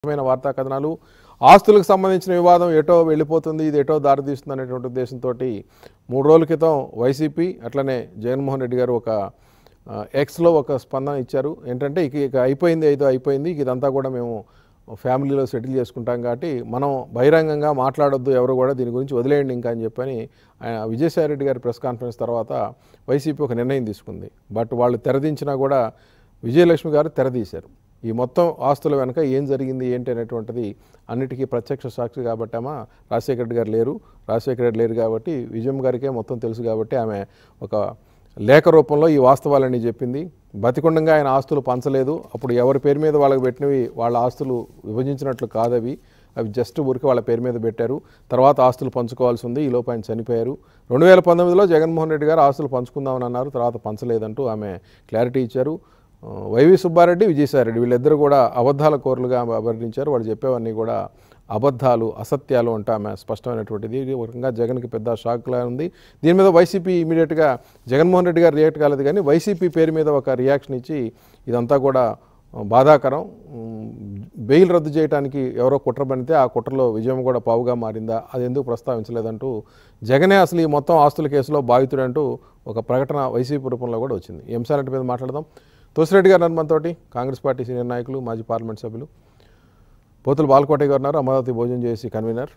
ముఖ్యమైన వార్తా కథనాలు ఆస్తులకు సంబంధించిన వివాదం ఎటో వెళ్ళిపోతుంది ఇది ఎటో దారితీస్తుంది అనేటువంటి ఉద్దేశంతో మూడు రోజుల క్రితం వైసీపీ అట్లనే జగన్మోహన్ రెడ్డి గారు ఒక ఆ, ఎక్స్లో ఒక స్పందన ఇచ్చారు ఏంటంటే ఇక ఇక అయిపోయింది ఏదో అయిపోయింది ఇక ఇదంతా కూడా మేము ఫ్యామిలీలో సెటిల్ చేసుకుంటాం కాబట్టి మనం బహిరంగంగా మాట్లాడొద్దు ఎవరు కూడా దీని గురించి వదిలేయండి ఇంకా అని చెప్పని ఆయన విజయసాయి రెడ్డి గారి ప్రెస్ కాన్ఫరెన్స్ తర్వాత వైసీపీ ఒక నిర్ణయం తీసుకుంది బట్ వాళ్ళు తెరదించినా కూడా విజయలక్ష్మి గారు తెరదీశారు ఈ మొత్తం ఆస్తుల వెనక ఏం జరిగింది ఏంటి అనేటువంటిది అన్నిటికీ ప్రత్యక్ష సాక్షి కాబట్టి ఆమె రాజశేఖర రెడ్డి గారు లేరు రాజశేఖర రెడ్డి లేరు కాబట్టి విజయం గారికే మొత్తం తెలుసు కాబట్టి ఆమె ఒక లేఖ రూపంలో ఈ వాస్తవాలన్నీ చెప్పింది బతికుండంగా ఆయన ఆస్తులు పంచలేదు అప్పుడు ఎవరి పేరు మీద వాళ్ళకి పెట్టినవి వాళ్ళ ఆస్తులు విభజించినట్లు కాదవి అవి జస్ట్ ఊరికి వాళ్ళ పేరు మీద పెట్టారు తర్వాత ఆస్తులు పంచుకోవాల్సి ఉంది ఈ లోపు ఆయన చనిపోయారు రెండు వేల పంతొమ్మిదిలో జగన్మోహన్ రెడ్డి గారు ఆస్తులు పంచుకుందామని అన్నారు తర్వాత పంచలేదంటూ ఆమె క్లారిటీ ఇచ్చారు ఆ, వైవి సుబ్బారెడ్డి విజయసాయిరెడ్డి వీళ్ళిద్దరూ కూడా అబద్ధాల కోరలుగా అభివర్ణించారు వాళ్ళు చెప్పేవన్నీ కూడా అబద్ధాలు అసత్యాలు అంటే ఆమె స్పష్టమైనటువంటిది ఇది ఒక రకంగా జగన్కి పెద్ద షాక్లా ఉంది దీని మీద వైసీపీ ఇమీడియట్గా జగన్మోహన్ రెడ్డి గారు రియాక్ట్ కాలేదు కానీ వైసీపీ పేరు మీద ఒక రియాక్షన్ ఇచ్చి ఇదంతా కూడా ఆ, బాధాకరం ఉమ్, బెయిల్ రద్దు చేయడానికి ఎవరో కుట్ర పనితే ఆ కుట్రలో విజయం కూడా పావుగా మారిందా అది ఎందుకు ప్రస్తావించలేదంటూ జగనే అసలు ఈ మొత్తం ఆస్తుల కేసులో బాధితుడంటూ ఒక ప్రకటన వైసీపీ రూపంలో కూడా వచ్చింది ఈ అంశాలంటి మీద మాట్లాడదాం తులసిరెడ్డి గారు మనతోటి కాంగ్రెస్ పార్టీ సీనియర్ నాయకులు మాజీ పార్లమెంట్ సభ్యులు పోతులు బాలకోట గారు ఉన్నారు అమరావతి భోజనం చేసి కన్వీనర్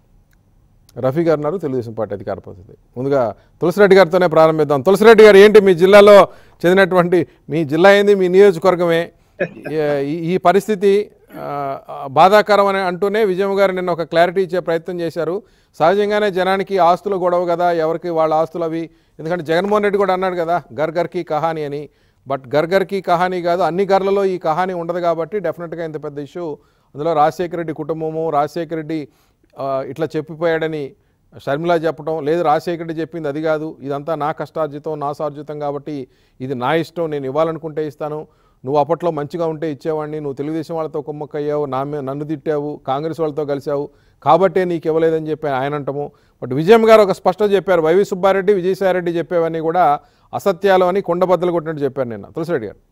రఫీ గారు ఉన్నారు తెలుగుదేశం పార్టీ అధికార ప్రతినిధి ముందుగా తులసిరెడ్డి గారితోనే ప్రారంభిద్దాం తులసిరెడ్డి గారు ఏంటి మీ జిల్లాలో చెందినటువంటి మీ జిల్లా ఏంది మీ నియోజకవర్గమే ఈ- ఈ పరిస్థితి ఆ, బాధాకరం అని అంటూనే విజయం గారు నిన్న ఒక క్లారిటీ ఇచ్చే ప్రయత్నం చేశారు సహజంగానే జనానికి ఆస్తుల గొడవ కదా ఎవరికి వాళ్ళ ఆస్తులు అవి ఎందుకంటే జగన్మోహన్ రెడ్డి కూడా అన్నాడు కదా గర్ గర్కి కహాని అని బట్ గర్ గర్కి కహాని కాదు అన్ని గర్లలో ఈ కహాని ఉండదు కాబట్టి డెఫినెట్గా ఇంత పెద్ద ఇష్యూ అందులో రాజశేఖర రెడ్డి కుటుంబము రాజశేఖర రెడ్డి ఆ, ఇట్లా చెప్పిపోయాడని షర్మిల చెప్పడం లేదు రాజశేఖర రెడ్డి చెప్పింది అది కాదు ఇదంతా నా కష్టార్జితం నా సార్జితం కాబట్టి ఇది నా ఇష్టం నేను ఇవ్వాలనుకుంటే ఇస్తాను నువ్వు అప్పట్లో మంచిగా ఉంటే ఇచ్చేవాడిని నువ్వు తెలుగుదేశం వాళ్ళతో కుమ్మక్కయ్యావు నా మీద నన్ను తిట్టావు కాంగ్రెస్ వాళ్ళతో కలిసావు కాబట్టే నీకు ఇవ్వలేదని చెప్పి ఆయన అంటాము బట్ విజయం గారు ఒక స్పష్టం చెప్పారు వైవి సుబ్బారెడ్డి విజయసాయిరెడ్డి చెప్పేవన్నీ కూడా అసత్యాలు అని కొండబద్దలు కొట్టినట్టు చెప్పారు నిన్న తులసిరెడ్డి గారు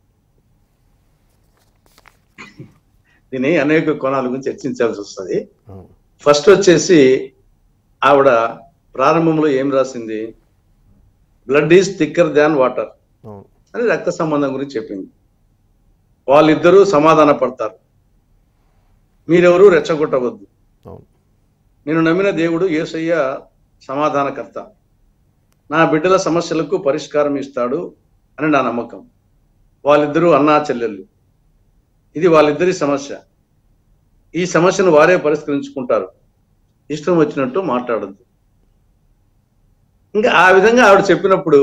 దీన్ని అనేక కోణాల గురించి చర్చించాల్సి వస్తుంది అవును. ఫస్ట్ వచ్చేసి ఆవిడ ప్రారంభంలో ఏం రాసింది blood is thicker than water అవును అని రక్త సంబంధం గురించి చెప్పింది వాళ్ళిద్దరూ సమాధాన పడతారు మీరెవరూ రెచ్చగొట్టవద్దు అవును నేను నమ్మిన దేవుడు యేసయ్య సమాధానకర్త నా బిడ్డల సమస్యలకు పరిష్కారం ఇస్తాడు అని నా నమ్మకం వాళ్ళిద్దరూ అన్నా చెల్లెళ్ళు ఇది వాళ్ళిద్దరి సమస్య ఈ సమస్యను వారే పరిష్కరించుకుంటారు ఇష్టం వచ్చినట్టు మాట్లాడద్దు ఇంకా ఆ విధంగా ఆవిడ చెప్పినప్పుడు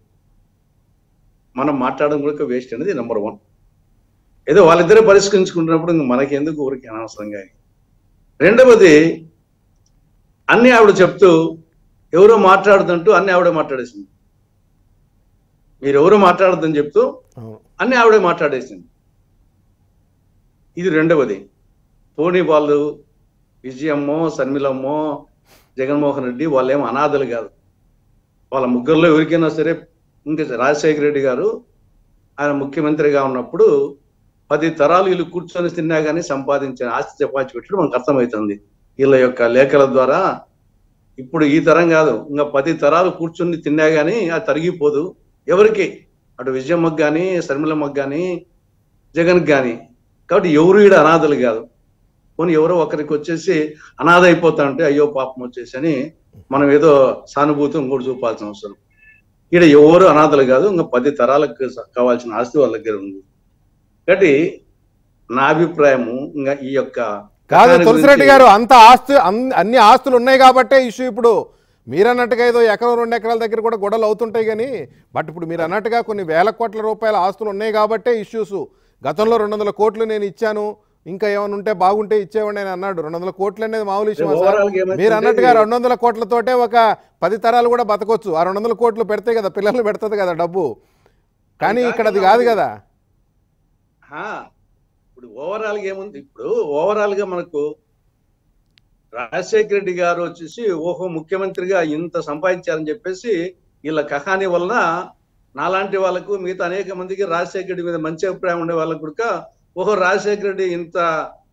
మనం మాట్లాడడం కూడా వేస్ట్ అనేది నెంబర్ వన్ ఏదో వాళ్ళిద్దరే పరిష్కరించుకుంటున్నప్పుడు ఇంక మనకి ఎందుకు ఊరికి అనవసరంగా రెండవది అన్ని ఆవిడ చెప్తూ ఎవరో మాట్లాడుతుంటూ అన్ని ఆవిడే మాట్లాడేసింది మీరు ఎవరు మాట్లాడద్దని చెప్తూ అవును అన్ని ఆవిడే మాట్లాడేసింది ఇది రెండవది పోనీ వాళ్ళు విజయమ్మో శర్మిలమ్మో జగన్మోహన్ రెడ్డి వాళ్ళేం అనాథలు కాదు వాళ్ళ ముగ్గురులో ఎవరికైనా సరే ఇంకా రాజశేఖర రెడ్డి గారు ఆయన ముఖ్యమంత్రిగా ఉన్నప్పుడు పది తరాలు వీళ్ళు కూర్చొని తిన్నా కానీ సంపాదించిన ఆస్తి చపాచి పెట్టడం మనకు అర్థమవుతుంది వీళ్ళ యొక్క లేఖల ద్వారా ఇప్పుడు ఈ తరం కాదు ఇంకా పది తరాలు కూర్చొని తిన్నా కానీ అది తరిగిపోదు ఎవరికి అటు విజయమ్మకు కానీ శర్మిలమ్మకు కానీ జగన్కి కానీ కాబట్టి ఎవరు ఈడ అనాథలు కాదు పోనీ ఎవరో ఒకరికి వచ్చేసి అనాథ అయిపోతా అంటే అయ్యో పాపం వచ్చేసి అని మనం ఏదో సానుభూతి ఇంకోటి చూపాల్సిన అవసరం ఈడ ఎవరు అనాథలు కాదు ఇంకా పది తరాలకు కావాల్సిన ఆస్తి వాళ్ళ దగ్గర ఉంది కాబట్టి నా అభిప్రాయము ఇంకా ఈ యొక్క కాదు కథాని తులసిరెడ్డి గురించి- గారు అంత ఆస్తి అన్- అన్ని ఆస్తులు ఉన్నాయి కాబట్టే ఇష్యూ ఇప్పుడు మీరు అన్నట్టుగా ఏదో ఎకరం రెండు ఎకరాల దగ్గర కూడా గొడవలు అవుతుంటాయి కానీ బట్ ఇప్పుడు మీరు అన్నట్టుగా కొన్ని వేల కోట్ల రూపాయల ఆస్తులు ఉన్నాయి కాబట్టే ఇష్యూస్ గతంలో రెండు వందల కోట్లు నేను ఇచ్చాను ఇంకా ఏమైనా ఉంటే బాగుంటే ఇచ్చేవాడిని అని అన్నాడు రెండు వందల కోట్లు అనేది మామూలు విషయం సార్ Overall గా ఏమైందంటే మీరు అన్నట్టుగా ఇది- రెండు వందల కోట్లతోటే ఒక పది తరాలు కూడా బతకొచ్చు ఆ రెండు వందల కోట్లు పెడితే కదా పిల్లలు పెడుతుంది కదా డబ్బు కానీ అది ఇక్కడ అది కాదు కాదు కదా ఆ, ఇప్పుడు ఓవరాల్ గా ఏముంది ఇప్పుడు ఓవరాల్ గా మనకు రాజశేఖర రెడ్డి గారు వచ్చేసి ఓహో ముఖ్యమంత్రిగా ఇంత సంపాదించారని చెప్పేసి వీళ్ళ కహాని వలన నాలాంటి వాళ్ళకు మిగతా అనేక మందికి రాజశేఖర రెడ్డి మీద మంచి అభిప్రాయం ఉండే వాళ్ళకు కూడా ఓహో రాజశేఖర రెడ్డి ఇంత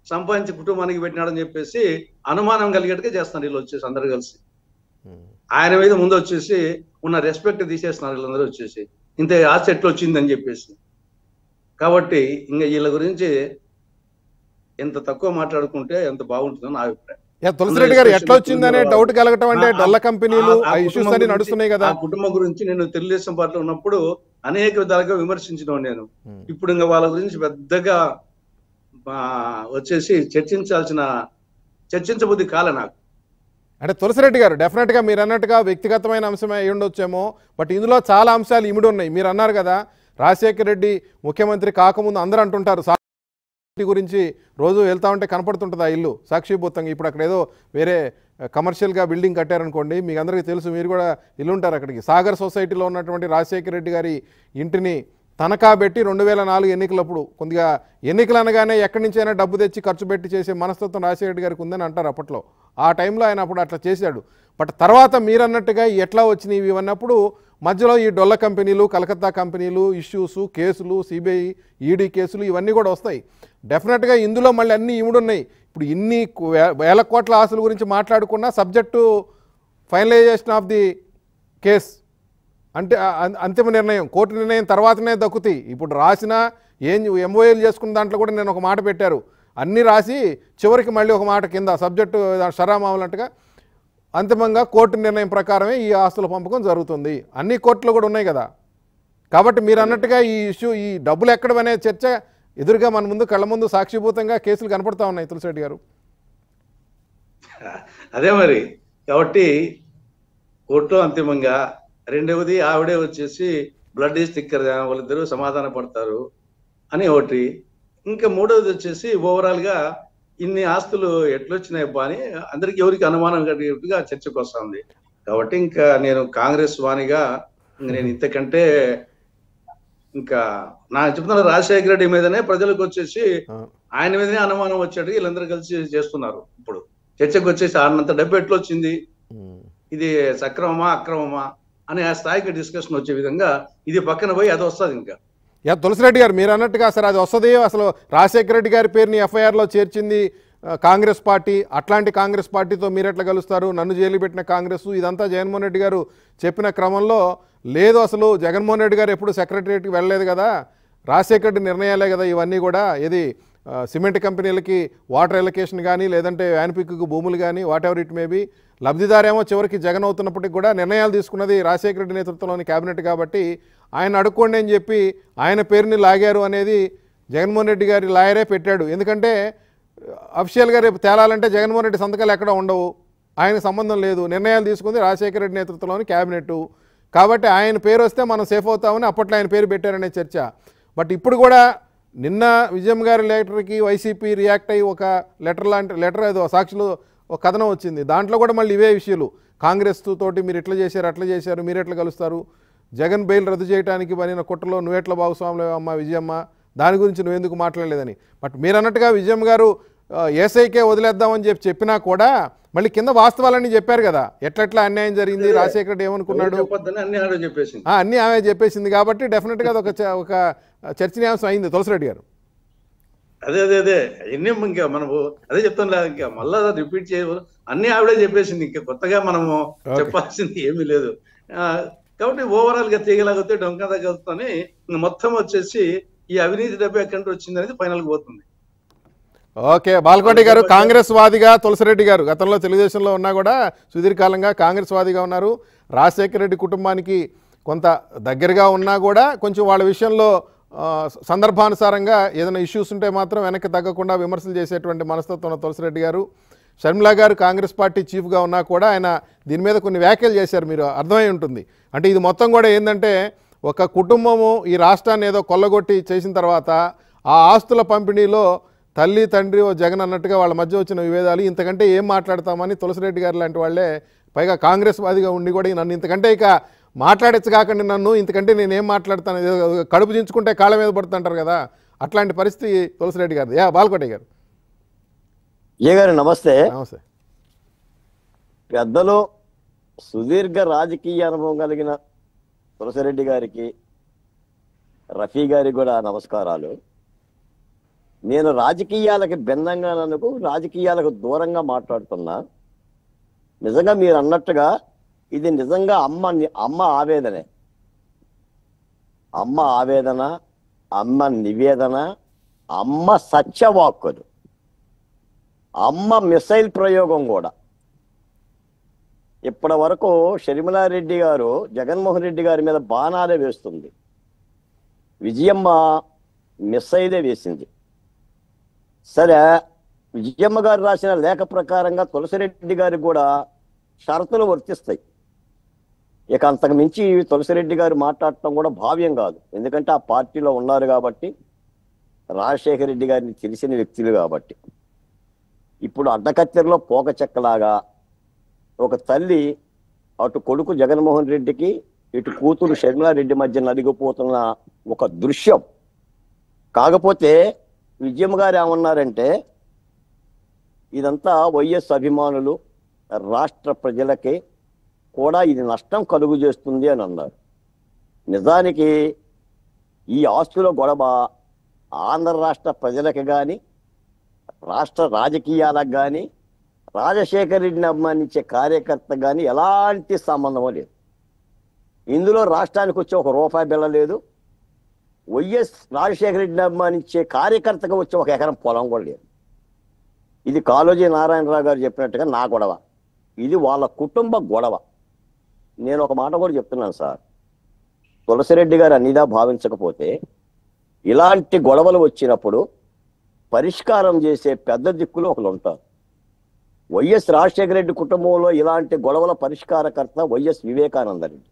సంపాదించి కుటుంబానికి పెట్టినాడని చెప్పేసి అనుమానం కలిగేట్టుగా చేస్తున్నారు వీళ్ళు వచ్చేసి అందరు కలిసి ఉమ్. ఆయన మీద ముందు వచ్చేసి ఉన్న రెస్పెక్ట్ తీసేస్తున్నారు వీళ్ళందరూ వచ్చేసి ఇంత ఆశ ఎట్లా వచ్చిందని చెప్పేసి కాబట్టి ఇంకా వీళ్ళ గురించి ఎంత తక్కువ మాట్లాడుకుంటే ఎంత బాగుంటుందో నా అభిప్రాయం యా, తులసిరెడ్డి గారు ఎట్లా వచ్చిందనే డౌట్ కలగటం అంటే ఆ- డొల్ల కంపెనీలు ఆ- ఆ ఆ ఇష్యూస్ కుటుంబం అన్ని గురించి- నడుస్తున్నాయి కదా ఆ కుటుంబం గురించి నేను తెలుగుదేశం పార్టీలో ఉన్నప్పుడు అనేక విధాలుగా విమర్శించడం నేను ఉమ్. ఇప్పుడు ఇంకా వాళ్ళ గురించి పెద్దగా ఆ, వచ్చేసి చర్చించాల్సిన చర్చించబుద్ధి కాలే నాకు అంటే తులసిరెడ్డి గారు డెఫినెట్గా మీరు అన్నట్టుగా వ్యక్తిగతమైన అంశమే అయి ఉండొచ్చేమో బట్ ఇందులో చాలా అంశాలు ఇమిడి ఉన్నాయి మీరు అన్నారు కదా రాజశేఖర రెడ్డి ముఖ్యమంత్రి కాకముందు అందరూ అంటుంటారు సా- ఇంటి గురించి రోజు వెళ్తా ఉంటే కనపడుతుంటుంది ఆ ఇల్లు సాక్షిభూతంగా ఇప్పుడు అక్కడ ఏదో వేరే కమర్షియల్గా బిల్డింగ్ కట్టారనుకోండి మీకు అందరికీ తెలుసు మీరు కూడా ఇల్లు ఉంటారు అక్కడికి సాగర్ సొసైటీలో ఉన్నటువంటి రాజశేఖర రెడ్డి గారి ఇంటిని తనఖా పెట్టి రెండు వేల నాలుగు ఎన్నికలప్పుడు కొద్దిగా ఎన్నికలు అనగానే ఎక్కడి నుంచైనా డబ్బు తెచ్చి ఖర్చు పెట్టి చేసే మనస్తత్వం రాజశేఖర రెడ్డి గారికి ఉందని అంటారు అప్పట్లో ఆ టైంలో ఆయన అప్పుడు అట్లా చేశాడు బట్ తర్వాత మీరన్నట్టుగా ఈ ఎట్లా వచ్చినాయి ఇవి అన్నప్పుడు మధ్యలో ఈ డొల్ల కంపెనీలు కలకత్తా కంపెనీలు ఇష్యూస్ కేసులు సిబిఐ ఈడీ కేసులు ఇవన్నీ కూడా వస్తాయి డెఫినెట్గా ఇందులో మళ్ళీ అన్ని ఇముడున్నాయి ఇప్పుడు ఇన్ని కు- వే- వేల కోట్ల ఆస్తుల గురించి మాట్లాడుకున్న subject finalization of the case అంటే ఆ- అం- అంతిమ నిర్ణయం కోర్టు నిర్ణయం తర్వాతనే దక్కుతాయి ఇప్పుడు రాసిన ఏం ఎంఓఏలు చేసుకున్న దాంట్లో కూడా నేను ఒక మాట పెట్టారు అన్నీ రాసి చివరికి మళ్ళీ ఒక మాట కింద సబ్జెక్టు షరామామలంటగా అంతిమంగా కోర్టు నిర్ణయం ప్రకారమే ఈ ఆస్తుల పంపకం జరుగుతుంది అన్ని కోర్టులు కూడా ఉన్నాయి కదా కాబట్టి మీరు అన్నట్టుగా ఈ ఇష్యూ ఈ డబ్బులు ఎక్కడ అనే చర్చ ఎదురుగా మన ముందు కళ్ళ ముందు సాక్షిభూతంగా కేసులు కనపడతా ఉన్నాయి తులసిరెడ్డి గారు అదే మరి కాబట్టి కోర్టులో అంతిమంగా రెండవది ఆవిడే వచ్చేసి బ్లడ్ స్టిక్కర్ వాళ్ళిద్దరూ సమాధాన పడతారు అని ఒకటి ఇంకా మూడవది వచ్చేసి ఓవరాల్ గా ఇన్ని ఆస్తులు ఎట్లొచ్చినాయి అబ్బా అని అందరికి ఎవరికి అనుమానం కలిగేట్టుగా చర్చకు వస్తుంది కాబట్టి ఇంకా నేను కాంగ్రెస్ వాణిగా ఇంక నేను ఇంతకంటే ఇంకా నా చెప్తున్నా రాజశేఖర రెడ్డి మీదనే ప్రజలకు వచ్చేసి ఆ, ఆయన మీదనే అనుమానం వచ్చాడు వీళ్ళందరూ కలిసి చేస్తున్నారు ఇప్పుడు చర్చకు వచ్చేసి ఆడినంత డబ్బు ఎట్లా వచ్చింది ఉమ్. ఇది సక్రమమా అక్రమమా అనే ఆ స్థాయికి డిస్కషన్ వచ్చే విధంగా ఇది పక్కన పోయి అది వస్తుంది ఇంకా యా తులసిరెడ్డి గారు మీరు అన్నట్టుగా అసలు అది వస్తుంది అసలు రాజశేఖర రెడ్డి గారి పేరుని ఎఫ్ఐఆర్లో చేర్చింది ఆ, కాంగ్రెస్ పార్టీ అట్లాంటి కాంగ్రెస్ పార్టీతో మీరు ఎట్లా కలుస్తారు నన్ను జైలు పెట్టిన కాంగ్రెస్ ఇదంతా జగన్మోహన్ రెడ్డి గారు చెప్పిన క్రమంలో లేదు అసలు జగన్మోహన్ రెడ్డి గారు ఎప్పుడు సెక్రటరియట్కి వెళ్ళలేదు కదా రాజశేఖర రెడ్డి నిర్ణయాలే కదా ఇవన్నీ కూడా ఏది ఆ, సిమెంట్ కంపెనీలకి వాటర్ ఎలకేషన్ కానీ లేదంటే యాన్పిక్కు భూములు కానీ వాట్ ఎవర్ ఇట్ మేబీ లబ్ధిదారేమో చివరికి జగన్ అవుతున్నప్పటికి కూడా నిర్ణయాలు తీసుకున్నది రాజశేఖర రెడ్డి నేతృత్వంలోని కేబినెట్ కాబట్టి ఆయన అడుక్కోండి అని చెప్పి ఆయన పేరుని లాగారు అనేది జగన్మోహన్ రెడ్డి గారి లాయరే పెట్టాడు ఎందుకంటే అఫిషియల్గా రేపు తేలాలంటే జగన్మోహన్ రెడ్డి సంతకాలు ఎక్కడ ఉండవు ఆయనకు సంబంధం లేదు నిర్ణయాలు తీసుకుంది రాజశేఖర రెడ్డి నేతృత్వంలోని క్యాబినెట్ కాబట్టి ఆయన పేరు వస్తే మనం సేఫ్ అవుతామని అప్పట్లో ఆయన పేరు పెట్టారనే చర్చ బట్ ఇప్పుడు కూడా నిన్న విజయం గారి లెటర్కి వైసీపీ రియాక్ట్ అయ్యి ఒక లెటర్ లాంటి లెటర్ ఏదో సాక్షిలో ఒక కథనం వచ్చింది దాంట్లో కూడా మళ్ళీ ఇవే విషయాలు కాంగ్రెస్ తోటి మీరు ఎట్లా చేశారు అట్లా చేశారు మీరు ఎట్లా కలుస్తారు జగన్ బెయిల్ రద్దు చేయడానికి పనిన కుట్రలో నువ్వెట్లా భాగస్వాములు అమ్మ విజయమ్మ దాని గురించి నువ్వెందుకు మాట్లాడలేదని బట్ మీరు అన్నట్టుగా విజయం గారు ఏసైకే వదిలేద్దామని చెప్పి చెప్పినా కూడా మళ్ళీ కింద వాస్తవాలన్నీ చెప్పారు కదా ఎట్లెట్లా అన్యాయం జరిగింది రాజశేఖర రెడ్డి ఏమనుకున్నాడు చెప్పొద్దని అన్ని ఆడ చెప్పేసింది ఆ, అన్నీ ఆమె చెప్పేసింది కాబట్టి డెఫినెట్గా అది ఒక చ- ఒక చర్చనీయాంశం అయింది తులసిరెడ్డి గారు అదే అదే అదే ఎన్ని ఇంకా మనము అదే చెప్తాం లేదు ఇంకా మళ్ళా రిపీట్ చేయ అన్ని ఆవిడే చెప్పేసింది ఇంకా కొత్తగా మనము చెప్పాల్సింది ఏమీ లేదు ఆ, కాబట్టి ఓవరాల్ గా తీగలాగితే డొంక తగ్గుతుంది మొత్తం వచ్చేసి ఈ అవినీతి డబ్బు ఎక్కడి నుంచి వచ్చింది అనేది ఫైనల్ పోతుంది ఓకే బాలకోటి గారు కాంగ్రెస్ వాదిగా తులసిరెడ్డి గారు గతంలో తెలుగుదేశంలో ఉన్నా కూడా సుదీర్ఘకాలంగా కాంగ్రెస్ వాదిగా ఉన్నారు రాజశేఖర రెడ్డి కుటుంబానికి కొంత దగ్గరగా ఉన్నా కూడా కొంచెం వాళ్ళ విషయంలో ఆ, సందర్భానుసారంగా ఏదైనా ఇష్యూస్ ఉంటే మాత్రం వెనక్కి తగ్గకుండా విమర్శలు చేసేటువంటి మనస్తత్వం ఉన్న తులసిరెడ్డి గారు షర్మిల గారు కాంగ్రెస్ పార్టీ చీఫ్గా ఉన్నా కూడా ఆయన దీని మీద కొన్ని వ్యాఖ్యలు చేశారు మీరు అర్థమై ఉంటుంది అంటే ఇది మొత్తం కూడా ఏంటంటే ఒక కుటుంబము ఈ రాష్ట్రాన్ని ఏదో కొల్లగొట్టి చేసిన తర్వాత ఆ ఆస్తుల పంపిణీలో తల్లి తండ్రి ఓ జగన్ అన్నట్టుగా వాళ్ళ మధ్య వచ్చిన విభేదాలు ఇంతకంటే ఏం మాట్లాడతామని తులసిరెడ్డి గారు లాంటి వాళ్ళే పైగా కాంగ్రెస్ వాదిగా ఉండి కూడా నన్ను ఇంతకంటే ఇక మాట్లాడచ్చు కాకండి నన్ను ఇంతకంటే నేనేం మాట్లాడతాను ఏదో కడుపు దించుకుంటే కాళ్ళ మీద పడుతుంటారు కదా అట్లాంటి పరిస్థితి తులసిరెడ్డి గారు యా బాల్కోటయ్య గారు ఏ గారు నమస్తే నమస్తే పెద్దలు సుదీర్ఘ రాజకీయ అనుభవం కలిగిన తులసిరెడ్డి గారికి రఫీ గారికి కూడా నమస్కారాలు నేను రాజకీయాలకి భిన్నంగా నన్ను రాజకీయాలకు దూరంగా మాట్లాడుతున్నా నిజంగా మీరు అన్నట్టుగా ఇది నిజంగా అమ్మ ని- అమ్మ ఆవేదనే అమ్మ ఆవేదన అమ్మ నివేదన అమ్మ సత్యవాక్కులు అమ్మ మిసైల్ ప్రయోగం కూడా ఇప్పటి వరకు షర్మిలారెడ్డి గారు జగన్మోహన్ రెడ్డి గారి మీద బాణాలే వేస్తుంది విజయమ్మ మిస్సైలే వేసింది సరే విజయమ్మ గారు రాసిన లేఖ ప్రకారంగా తులసిరెడ్డి గారికి కూడా షరతులు వర్తిస్తాయి ఇక అంతకు మించి తులసిరెడ్డి గారు మాట్లాడటం కూడా భావ్యం కాదు ఎందుకంటే ఆ పార్టీలో ఉన్నారు కాబట్టి రాజశేఖర రెడ్డి గారిని తెలిసిన వ్యక్తులు కాబట్టి ఇప్పుడు అడ్డకత్తెరలో పోక చెక్కలాగా ఒక తల్లి అటు కొడుకు జగన్మోహన్ రెడ్డికి ఇటు కూతురు షర్మిలారెడ్డి మధ్య నలిగిపోతున్న ఒక దృశ్యం కాకపోతే విజయమ్మ గారు ఏమన్నారంటే ఇదంతా వైఎస్ అభిమానులు రాష్ట్ర ప్రజలకి కూడా ఇది నష్టం కలుగు చేస్తుంది అని అన్నారు నిజానికి ఈ ఆస్తుల గొడవ ఆంధ్ర రాష్ట్ర ప్రజలకు కానీ రాష్ట్ర రాజకీయాలకు కానీ రాజశేఖర రెడ్డిని అభిమానించే కార్యకర్త కానీ ఎలాంటి సంబంధం లేదు ఇందులో రాష్ట్రానికి వచ్చే ఒక రూపాయి బిల్ల లేదు వైఎస్ రాజశేఖర రెడ్డిని అభిమానించే కార్యకర్తకు వచ్చే ఒక ఎకరం పొలం కూడా లేదు ఇది కాళోజీ నారాయణరావు గారు చెప్పినట్టుగా నా గొడవ ఇది వాళ్ళ కుటుంబ గొడవ నేను ఒక మాట కూడా చెప్తున్నాను సార్ తులసిరెడ్డి గారు అన్నిదా భావించకపోతే ఇలాంటి గొడవలు వచ్చినప్పుడు పరిష్కారం చేసే పెద్ద దిక్కులు ఒకరు ఉంటారు వైఎస్ రాజశేఖర రెడ్డి కుటుంబంలో ఇలాంటి గొడవల పరిష్కారకర్త వైఎస్ వివేకానంద రెడ్డి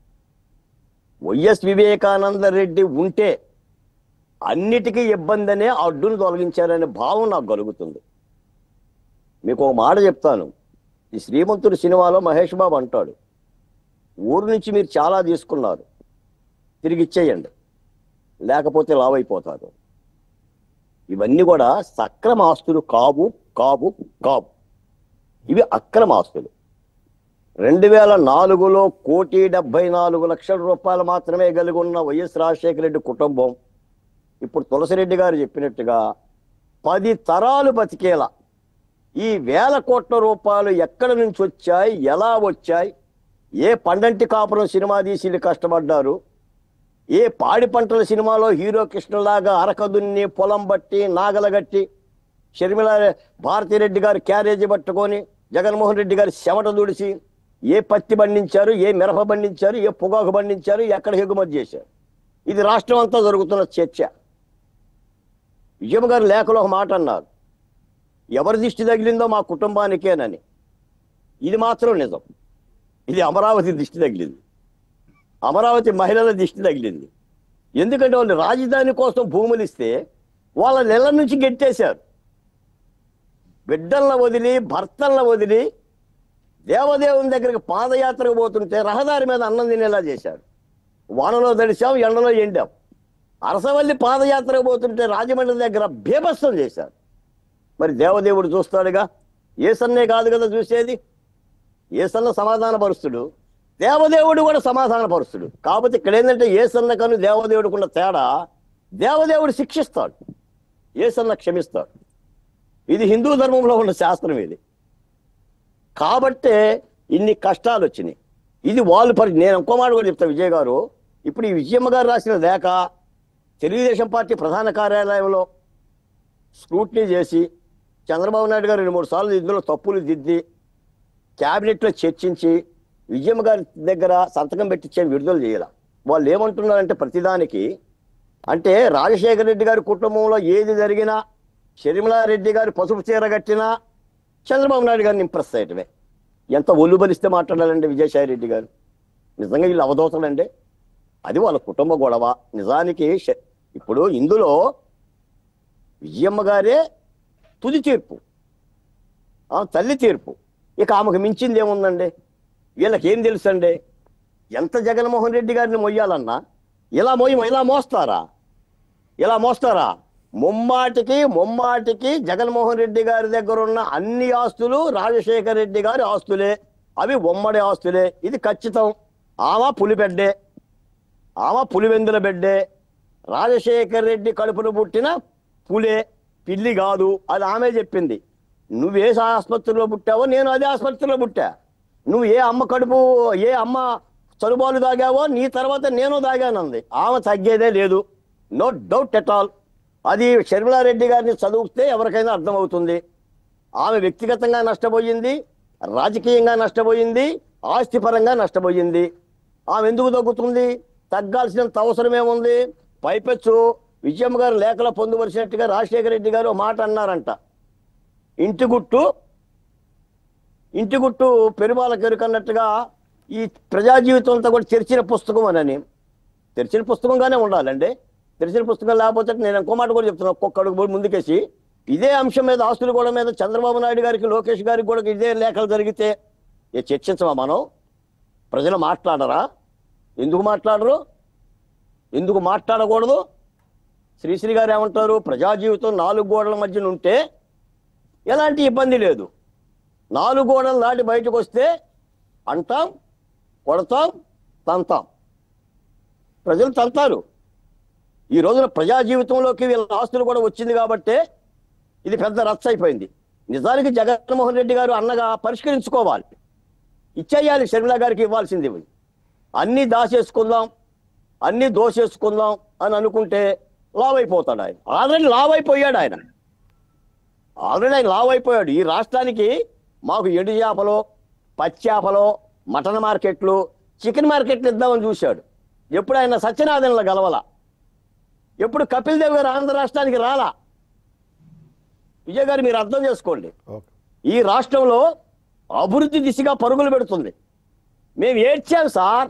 వైఎస్ వివేకానంద రెడ్డి ఉంటే అన్నిటికీ ఇబ్బంది అనే అడ్డును తొలగించారనే భావం నాకు కలుగుతుంది మీకు ఒక మాట చెప్తాను ఈ శ్రీమంతుడు సినిమాలో మహేష్ బాబు అంటాడు ఊరు నుంచి మీరు చాలా తీసుకున్నారు తిరిగి ఇచ్చేయండి లేకపోతే లావైపోతారు ఇవన్నీ కూడా సక్రమ ఆస్తులు కావు కావు కావు ఇవి అక్రమ ఆస్తులు రెండు వేల నాలుగులో కోటి డెబ్బై నాలుగు లక్షల రూపాయలు మాత్రమే కలిగి ఉన్న వైఎస్ రాజశేఖర రెడ్డి కుటుంబం ఇప్పుడు తులసిరెడ్డి గారు చెప్పినట్టుగా పది తరాలు బతికేలా ఈ వేల కోట్ల రూపాయలు ఎక్కడి నుంచి వచ్చాయి ఎలా వచ్చాయి ఏ పండంటి కాపురం సినిమా తీసి వీళ్ళు కష్టపడ్డారు ఏ పాడి పంటల సినిమాలో హీరో కృష్ణలాగా అరకదున్ని పొలం బట్టి నాగలగట్టి షర్మిల భారతిరెడ్డి గారు క్యారేజీ పట్టుకొని జగన్మోహన్ రెడ్డి గారి చెమట దుడిసి ఏ పత్తి పండించారు ఏ మిరప పండించారు ఏ పొగాకు పండించారు ఎక్కడ ఎగుమతి చేశారు ఇది రాష్ట్రం అంతా జరుగుతున్న చర్చ విజయమ్మ గారు లేఖలో ఒక మాట అన్నారు ఎవరి దిష్టి తగిలిందో మా కుటుంబానికేనని ఇది మాత్రం నిజం ఇది అమరావతి దిష్టి తగిలింది అమరావతి మహిళల దిష్టి తగిలింది ఎందుకంటే వాళ్ళు రాజధాని కోసం భూములు ఇస్తే వాళ్ళ నెల నుంచి గెట్టేశారు బిడ్డలను వదిలి భర్తలను వదిలి దేవదేవుని దగ్గరికి పాదయాత్రకు పోతుంటే రహదారి మీద అన్నం తినేలా చేశారు వానలో తడిశాం ఎండలో ఎండాం అరసవల్లి పాదయాత్రకు పోతుంటే రాజమండ్రి దగ్గర బీభత్సం చేశారు మరి దేవదేవుడు చూస్తాడుగా ఏసన్నే కాదు కదా చూసేది ఏసన్న సమాధాన పరుస్తుడు దేవదేవుడు కూడా సమాధాన పరుస్తుడు కాకపోతే ఇక్కడ ఏంటంటే ఏసన్న కను దేవదేవుడికున్న తేడా దేవదేవుడు శిక్షిస్తాడు ఏసన్న క్షమిస్తాడు ఇది హిందూ ధర్మంలో ఉన్న శాస్త్రం ఇది కాబట్టే ఇన్ని కష్టాలు వచ్చినాయి ఇది వాళ్ళు పరి నేను ఇంకో మాట కూడా చెప్తా విజయ్ గారు ఇప్పుడు ఈ విజయమ్మ గారు రాసిన లేఖ తెలుగుదేశం పార్టీ ప్రధాన కార్యాలయంలో స్క్రూట్నీ చేసి చంద్రబాబు నాయుడు గారు రెండు మూడు సార్లు ఇందులో తప్పులు దిద్ది క్యాబినెట్లో చర్చించి విజయమ్మ గారి దగ్గర సంతకం పెట్టించే విడుదల చేయాల వాళ్ళు ఏమంటున్నారంటే ప్రతిదానికి అంటే రాజశేఖర రెడ్డి గారి కుటుంబంలో ఏది జరిగినా షర్మిలారెడ్డి గారి పసుపు చీర కట్టినా చంద్రబాబు నాయుడు గారిని ఇంప్రెస్ చేయటమే ఎంత ఒళ్ళు బలిస్తే మాట్లాడాలండి విజయసాయి రెడ్డి గారు నిజంగా వీళ్ళు అవధూతలండి అది వాళ్ళ కుటుంబ గొడవ నిజానికి ష- ఇప్పుడు ఇందులో విజయమ్మ గారే తుది తీర్పు ఆ, తల్లి తీర్పు ఇక ఆమెకు మించింది ఏముందండి వీళ్ళకి ఏం తెలుసండి ఎంత జగన్మోహన్ రెడ్డి గారిని మొయ్యాలన్నా ఇలా మోయ ఇలా మోస్తారా ఇలా మోస్తారా ముమ్మాటికి ముమ్మాటికి జగన్మోహన్ రెడ్డి గారి దగ్గర ఉన్న అన్ని ఆస్తులు రాజశేఖర్ రెడ్డి గారి ఆస్తులే అవి ఉమ్మడి ఆస్తులే ఇది ఖచ్చితం ఆమె పులిబెడ్డే ఆమె పులివెందుల బిడ్డే రాజశేఖర్ రెడ్డి కడుపును పుట్టిన పులే పిల్లి కాదు అది ఆమె చెప్పింది నువ్వు ఏ ఆసుపత్రిలో పుట్టావో నేను అదే ఆసుపత్రిలో పుట్టా నువ్వు ఏ అమ్మ కడుపు ఏ అమ్మ చలుబాలు తాగావో నీ తర్వాత నేను తాగానంది ఆమె తగ్గేదే లేదు నో డౌట్ ఎట్ ఆల్ అది షర్మిలారెడ్డి గారిని చదివితే ఎవరికైనా అర్థమవుతుంది ఆమె వ్యక్తిగతంగా నష్టపోయింది రాజకీయంగా నష్టపోయింది ఆస్తిపరంగా నష్టపోయింది ఆమె ఎందుకు తగ్గుతుంది తగ్గాల్సినంత అవసరం ఏముంది పైపెచ్చు విజయమ్మ గారు లేఖలో పొందుపరిచినట్టుగా రాజశేఖర రెడ్డి గారు ఓ మాట అన్నారంట ఇంటి గుట్టు ఇంటి గుట్టు పెరుమాల కెరుకన్నట్టుగా ఈ ప్రజా జీవితం అంతా కూడా తెరిచిన పుస్తకం అని తెరిచిన పుస్తకంగానే ఉండాలండి తెరిచిన పుస్తకం లేకపోతే నేను ఇంకో మాట కూడా చెప్తున్నా ఒక్కొక్క అడుగు పోయి ముందుకేసి ఇదే అంశం మీద ఆస్తుల గోడ మీద చంద్రబాబు నాయుడు గారికి లోకేష్ గారికి కూడా ఇదే లేఖలు జరిగితే ఏ చర్చించమా మనం ప్రజలు మాట్లాడరా ఎందుకు మాట్లాడరు ఎందుకు మాట్లాడకూడదు శ్రీశ్రీ గారు ఏమంటారు ప్రజా జీవితం నాలుగు గోడల మధ్యన ఉంటే ఎలాంటి ఇబ్బంది లేదు నాలుగు గోడలు దాటి బయటకు వస్తే అంటాం కొడతాం తంతాం ప్రజలు తంతారు ఈ రోజున ప్రజా జీవితంలోకి వీళ్ళ ఆస్తులు కూడా వచ్చింది కాబట్టే ఇది పెద్ద రచ్చ అయిపోయింది నిజానికి జగన్మోహన్ రెడ్డి గారు అన్నగా పరిష్కరించుకోవాలి ఇచ్చేయాలి షర్మిల గారికి ఇవ్వాల్సింది ఇవి. అన్నీ దాచేసుకుందాం అన్నీ దోసేసుకుందాం అని అనుకుంటే లావ్ అయిపోతాడు ఆయన ఆల్రెడీ లావ్ అయిపోయాడు ఆయన ఆల్రెడీ ఆయన లావ్ అయిపోయాడు ఈ రాష్ట్రానికి మాకు ఎండు చేపలు పచ్చి చేపలు మటన్ మార్కెట్లు చికెన్ మార్కెట్లు ఇద్దామని చూశాడు ఎప్పుడు ఆయన సత్యనారాయణలో గలవల ఎప్పుడు కపిల్ దేవ్ గారు ఆంధ్ర రాష్ట్రానికి రాలా విజయ్ గారు మీరు అర్థం చేసుకోండి ఓకే ఈ రాష్ట్రంలో అభివృద్ధి దిశగా పరుగులు పెడుతుంది మేము ఏడ్చాం సార్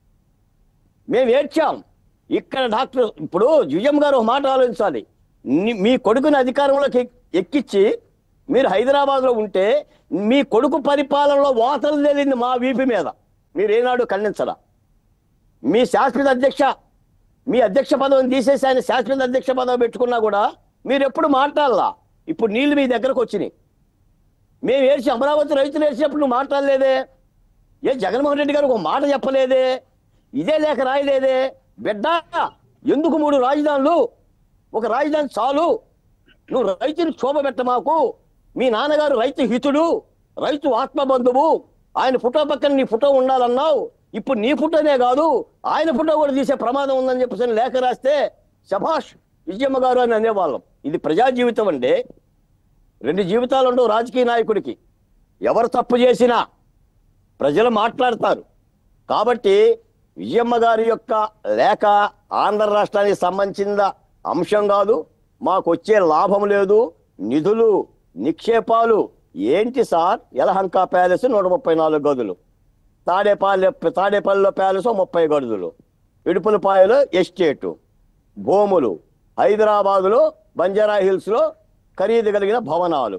మేము ఏడ్చాం ఇక్కడ డాక్టర్ ఇప్పుడు జుజం గారు ఒక మాట ఆలోచించాలి ని- మీ కొడుకుని అధికారంలోకి ఎక్- ఎక్కించి మీరు హైదరాబాద్లో ఉంటే మీ కొడుకు పరిపాలనలో వాతలు తేలింది మా వీపి మీద మీరు ఏనాడు ఖండించరా మీ శాశ్వత అధ్యక్ష మీ అధ్యక్ష పదవిని తీసేసి ఆయన శాశ్వత అధ్యక్ష పదవి పెట్టుకున్నా కూడా మీరు ఎప్పుడు మాట్లాడాలా ఇప్పుడు నీళ్లు మీ దగ్గరకు వచ్చినాయి మేము ఏడ్చి అమరావతి రైతులు ఏడ్చినప్పుడు నువ్వు మాట్లాడలేదే ఏ జగన్మోహన్ రెడ్డి గారు ఒక మాట చెప్పలేదే ఇదే లేఖ రాయలేదే బిడ్డ ఎందుకు మూడు రాజధానులు ఒక రాజధాని చాలు నువ్వు రైతుని క్షోభ మాకు మీ నాన్నగారు రైతు హితుడు రైతు ఆత్మబంధువు ఆయన ఫోటో పక్కన నీ ఫోటో ఉండాలన్నావు ఇప్పుడు నీ ఫోటోనే కాదు ఆయన ఫోటో కూడా తీసే ప్రమాదం ఉందని చెప్పేసి లేఖ రాస్తే శభాష్ విజయమ్మ గారు అని అనేవాళ్ళం ఇది ప్రజా జీవితం అండి రెండు జీవితాలు ఉండవు రాజకీయ నాయకుడికి ఎవరు తప్పు చేసినా ప్రజలు మాట్లాడతారు కాబట్టి విజయమ్మ గారి యొక్క లేఖ ఆంధ్ర రాష్ట్రానికి సంబంధించిన అంశం కాదు మాకు వచ్చే లాభం లేదు నిధులు నిక్షేపాలు ఏంటి సార్ యలహంక ప్యాలెస్ నూట ముప్పై నాలుగు గదులు తాడేపల్లి తాడేపల్లిలో ప్యాలెస్ ముప్పై గదులు ఇడుపులపాయలో ఎస్టేటు భూములు హైదరాబాదులో బంజారా హిల్స్లో ఖరీదు కలిగిన భవనాలు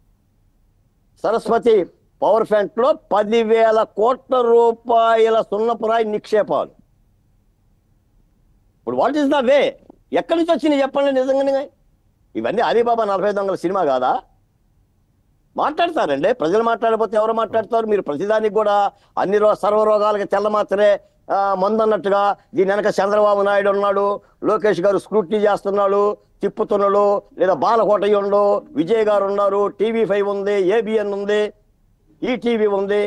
సరస్వతి పవర్ ప్లాంట్ లో పదివేల కోట్ల రూపాయల సున్నపురాయి నిక్షేపాలు ఇప్పుడు వాట్ ఈస్ ద వే ఎక్కడి నుంచి వచ్చినాయి చెప్పండి నిజంగానే ఇవన్నీ అలీబాబా నలభై దొంగల సినిమా కాదా మాట్లాడతారండి ప్రజలు మాట్లాడకపోతే ఎవరు మాట్లాడతారు మీరు ప్రతిదానికి కూడా అన్ని రో సర్వరోగాలకి తెల్ల మాత్రమే ఆ, మందు అన్నట్టుగా దీని వెనక చంద్రబాబు నాయుడు ఉన్నాడు లోకేష్ గారు స్క్రూటీ చేస్తున్నాడు తిప్పుతున్నాడు లేదా బాలకోటయ్య ఉండు విజయ్ గారు ఉన్నారు టీవీ ఫైవ్ ఉంది ఏబిఎన్ ఉంది ఈటీవీ ఉంది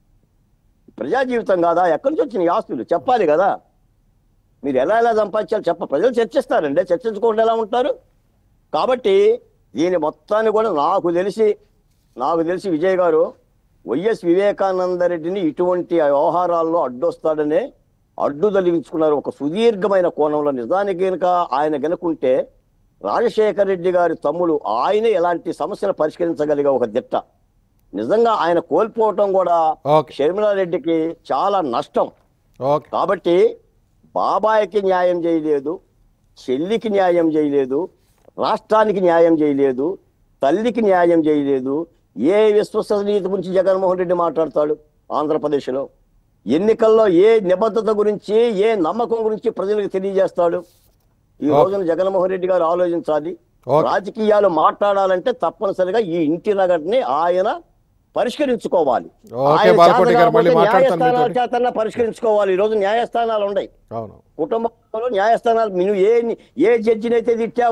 ప్రజా జీవితం కాదా ఎక్కడి నుంచి వచ్చిన ఈ ఆస్తులు చెప్పాలి కదా మీరు ఎలా ఎలా సంపాదించాలి చెప్ప ప్రజలు చర్చిస్తారండి చర్చించకుండా ఎలా ఉంటారు కాబట్టి దీని మొత్తాన్ని కూడా నాకు తెలిసి నాకు తెలిసి విజయ్ గారు వైఎస్ వివేకానంద రెడ్డిని ఇటువంటి వ్యవహారాల్లో అడ్డొస్తాడనే అడ్డు తొలగించుకున్నారు ఒక సుదీర్ఘమైన కోణంలో నిజానికి కనుక ఆయన గనుకుంటే రాజశేఖర రెడ్డి గారి తమ్ముడు ఆయనే ఎలాంటి సమస్యలు పరిష్కరించగలిగే ఒక దిట్ట నిజంగా ఆయన కోల్పోవటం కూడా ఓకే షర్మిలారెడ్డికి చాలా నష్టం ఓకే కాబట్టి బాబాయికి న్యాయం చేయలేదు చెల్లికి న్యాయం చేయలేదు రాష్ట్రానికి న్యాయం చేయలేదు తల్లికి న్యాయం చేయలేదు ఏ విశ్వసనీయత గురించి జగన్మోహన్ రెడ్డి మాట్లాడతాడు ఆంధ్రప్రదేశ్లో ఎన్నికల్లో ఏ నిబద్ధత గురించి ఏ నమ్మకం గురించి ప్రజలకు తెలియజేస్తాడు ఈ రోజున జగన్మోహన్ రెడ్డి గారు ఆలోచించాలి ఓకే. రాజకీయాలు మాట్లాడాలంటే తప్పనిసరిగా ఈ ఇంటి నగర్ని ఆయన పరిష్కరించుకోవాలి ఓకే, ఆయన బాలకోటి చేత గారు, మళ్ళీ కాకపోతే మాట్లాడతాను మీతోటి. న్యాయస్థానాల చేతన్నా పరిష్కరించుకోవాలి ఈ రోజు న్యాయస్థానాలు ఉన్నాయి అవును కుటుంబంలో న్యాయస్థానాలు నువ్వు ఏ ఏ జడ్జిని అయితే తిట్టావో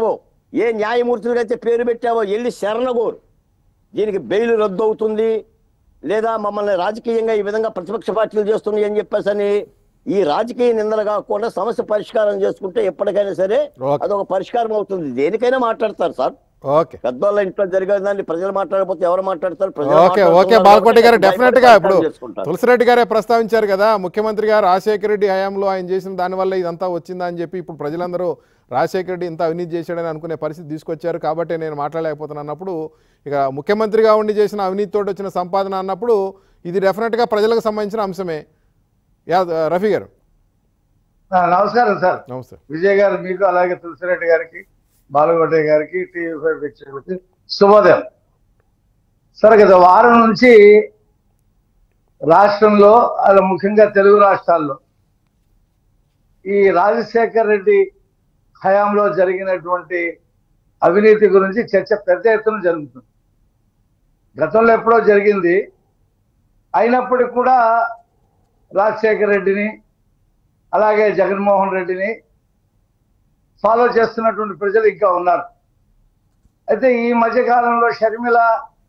ఏ న్యాయమూర్తులైతే పేరు పెట్టావో వెళ్ళి శరణగోరు దీనికి బెయిల్ రద్దు అవుతుంది లేదా మమ్మల్ని రాజకీయంగా ఈ విధంగా ప్రతిపక్ష పార్టీలు చేస్తున్నాయి అని చెప్పేసి అని ఈ రాజకీయ నిందలు కాకుండా సమస్య పరిష్కారం చేసుకుంటే ఎప్పటికైనా సరే ఓకే. అదొక పరిష్కారం అవుతుంది దేనికైనా మాట్లాడతారు సార్ ఓకే పెద్దవాళ్ళ ఇంట్లో జరిగే దాన్ని ప్రజలు మాట్లాడకపోతే ఎవరు మాట్లాడతారు ప్రజలు ఓకే ఓకే మాట్లాడుతున్నారు బాలకోటి గారు కాబట్టి డెఫినెట్ గా ఇప్పుడు పరిష్కారం చేసుకుంటారు. తులసిరెడ్డి గారే ప్రస్తావించారు కదా ముఖ్యమంత్రి గారు రాజశేఖర రెడ్డి హయాంలో ఆయన చేసిన దానివల్ల ఇదంతా వచ్చిందా అని చెప్పి ఇప్పుడు ప్రజలందరూ రాజశేఖర రెడ్డి ఇంత అవినీతి చేశాడని అనుకునే పరిస్థితి తీసుకొచ్చారు కాబట్టి నేను మాట్లాడలేకపోతున్నాను అన్నప్పుడు ఇక ముఖ్యమంత్రిగా ఉండి చేసిన అవినీతితో వచ్చిన సంపాదన అన్నప్పుడు ఇది డెఫినెట్గా ప్రజలకు సంబంధించిన అంశమే యా రఫీ గారు ఆ, నమస్కారం సార్ నమస్తే విజయ్ గారు మీకు అలాగే తులసిరెడ్డి గారికి బాలగొడ్డే గారికి టీవీ ఫైవ్ వీక్షకులకి శుభోదయం సార్ గత వారం నుంచి రాష్ట్రంలో అలా ముఖ్యంగా తెలుగు రాష్ట్రాల్లో ఈ రాజశేఖర్ రెడ్డి హయాంలో జరిగినటువంటి అవినీతి గురించి చర్చ పెద్ద ఎత్తున జరుగుతుంది గతంలో ఎప్పుడో జరిగింది అయినప్పటికీ కూడా రాజశేఖర్ రెడ్డిని అలాగే జగన్మోహన్ రెడ్డిని ఫాలో చేస్తున్నటువంటి ప్రజలు ఇంకా ఉన్నారు అయితే ఈ మధ్య కాలంలో షర్మిల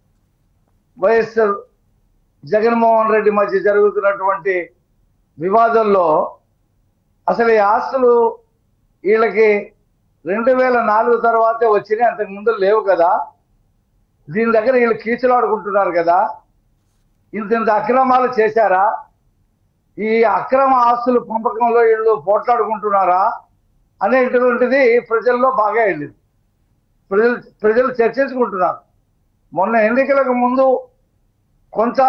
వైఎస్ జగన్మోహన్ రెడ్డి మధ్య జరుగుతున్నటువంటి వివాదంలో అసలు ఈ ఆస్తులు వీళ్ళకి రెండు వేల నాలుగు తర్వాతే వచ్చినాయి అంతకు ముందు లేవు కదా దీని దగ్గర వీళ్ళు కీచులాడుకుంటున్నారు కదా ఇంత ఇంత అక్రమాలు చేశారా ఈ అక్రమ ఆస్తుల పంపకంలో వీళ్ళు పోట్లాడుకుంటున్నారా అనేటువంటిది ప్రజల్లో బాగా వెళ్ళింది ప్రజలు ప్రజలు చర్చించుకుంటున్నారు మొన్న ఎన్నికలకు ముందు కొంత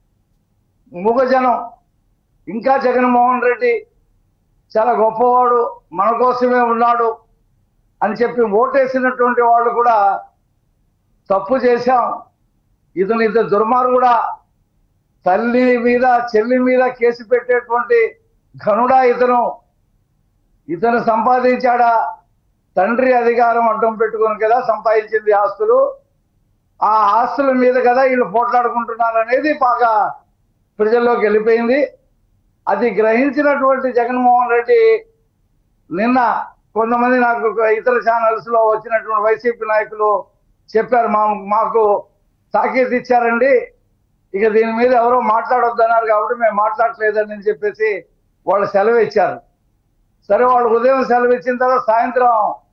మూగజనం ఇంకా జగన్మోహన్ రెడ్డి చాలా గొప్పవాడు మన కోసమే ఉన్నాడు అని చెప్పి ఓటేసినటువంటి వాళ్ళు కూడా తప్పు చేశాం ఇతను ఇంత దుర్మార్గుడా తల్లి మీద చెల్లి మీద కేసు పెట్టేటువంటి ఘనుడా ఇతను ఇతను సంపాదించాడా తండ్రి అధికారం అడ్డం పెట్టుకుని కదా సంపాదించింది ఆస్తులు ఆ ఆస్తుల మీద కదా వీళ్ళు పోట్లాడుకుంటున్నారు అనేది బాగా ప్రజల్లోకి వెళ్ళిపోయింది అది గ్రహించినటువంటి జగన్మోహన్ రెడ్డి నిన్న కొంతమంది నాకు ఇతర ఛానల్స్ లో వచ్చినటువంటి వైసీపీ నాయకులు చెప్పారు మా మాకు తాకీదు ఇచ్చారండి ఇక దీని మీద ఎవరో మాట్లాడొద్దన్నారు కాబట్టి మేము మాట్లాడలేదని చెప్పేసి వాళ్ళు సెలవు ఇచ్చారు సరే వాళ్ళు ఉదయం సెలవు ఇచ్చిన తర్వాత సాయంత్రం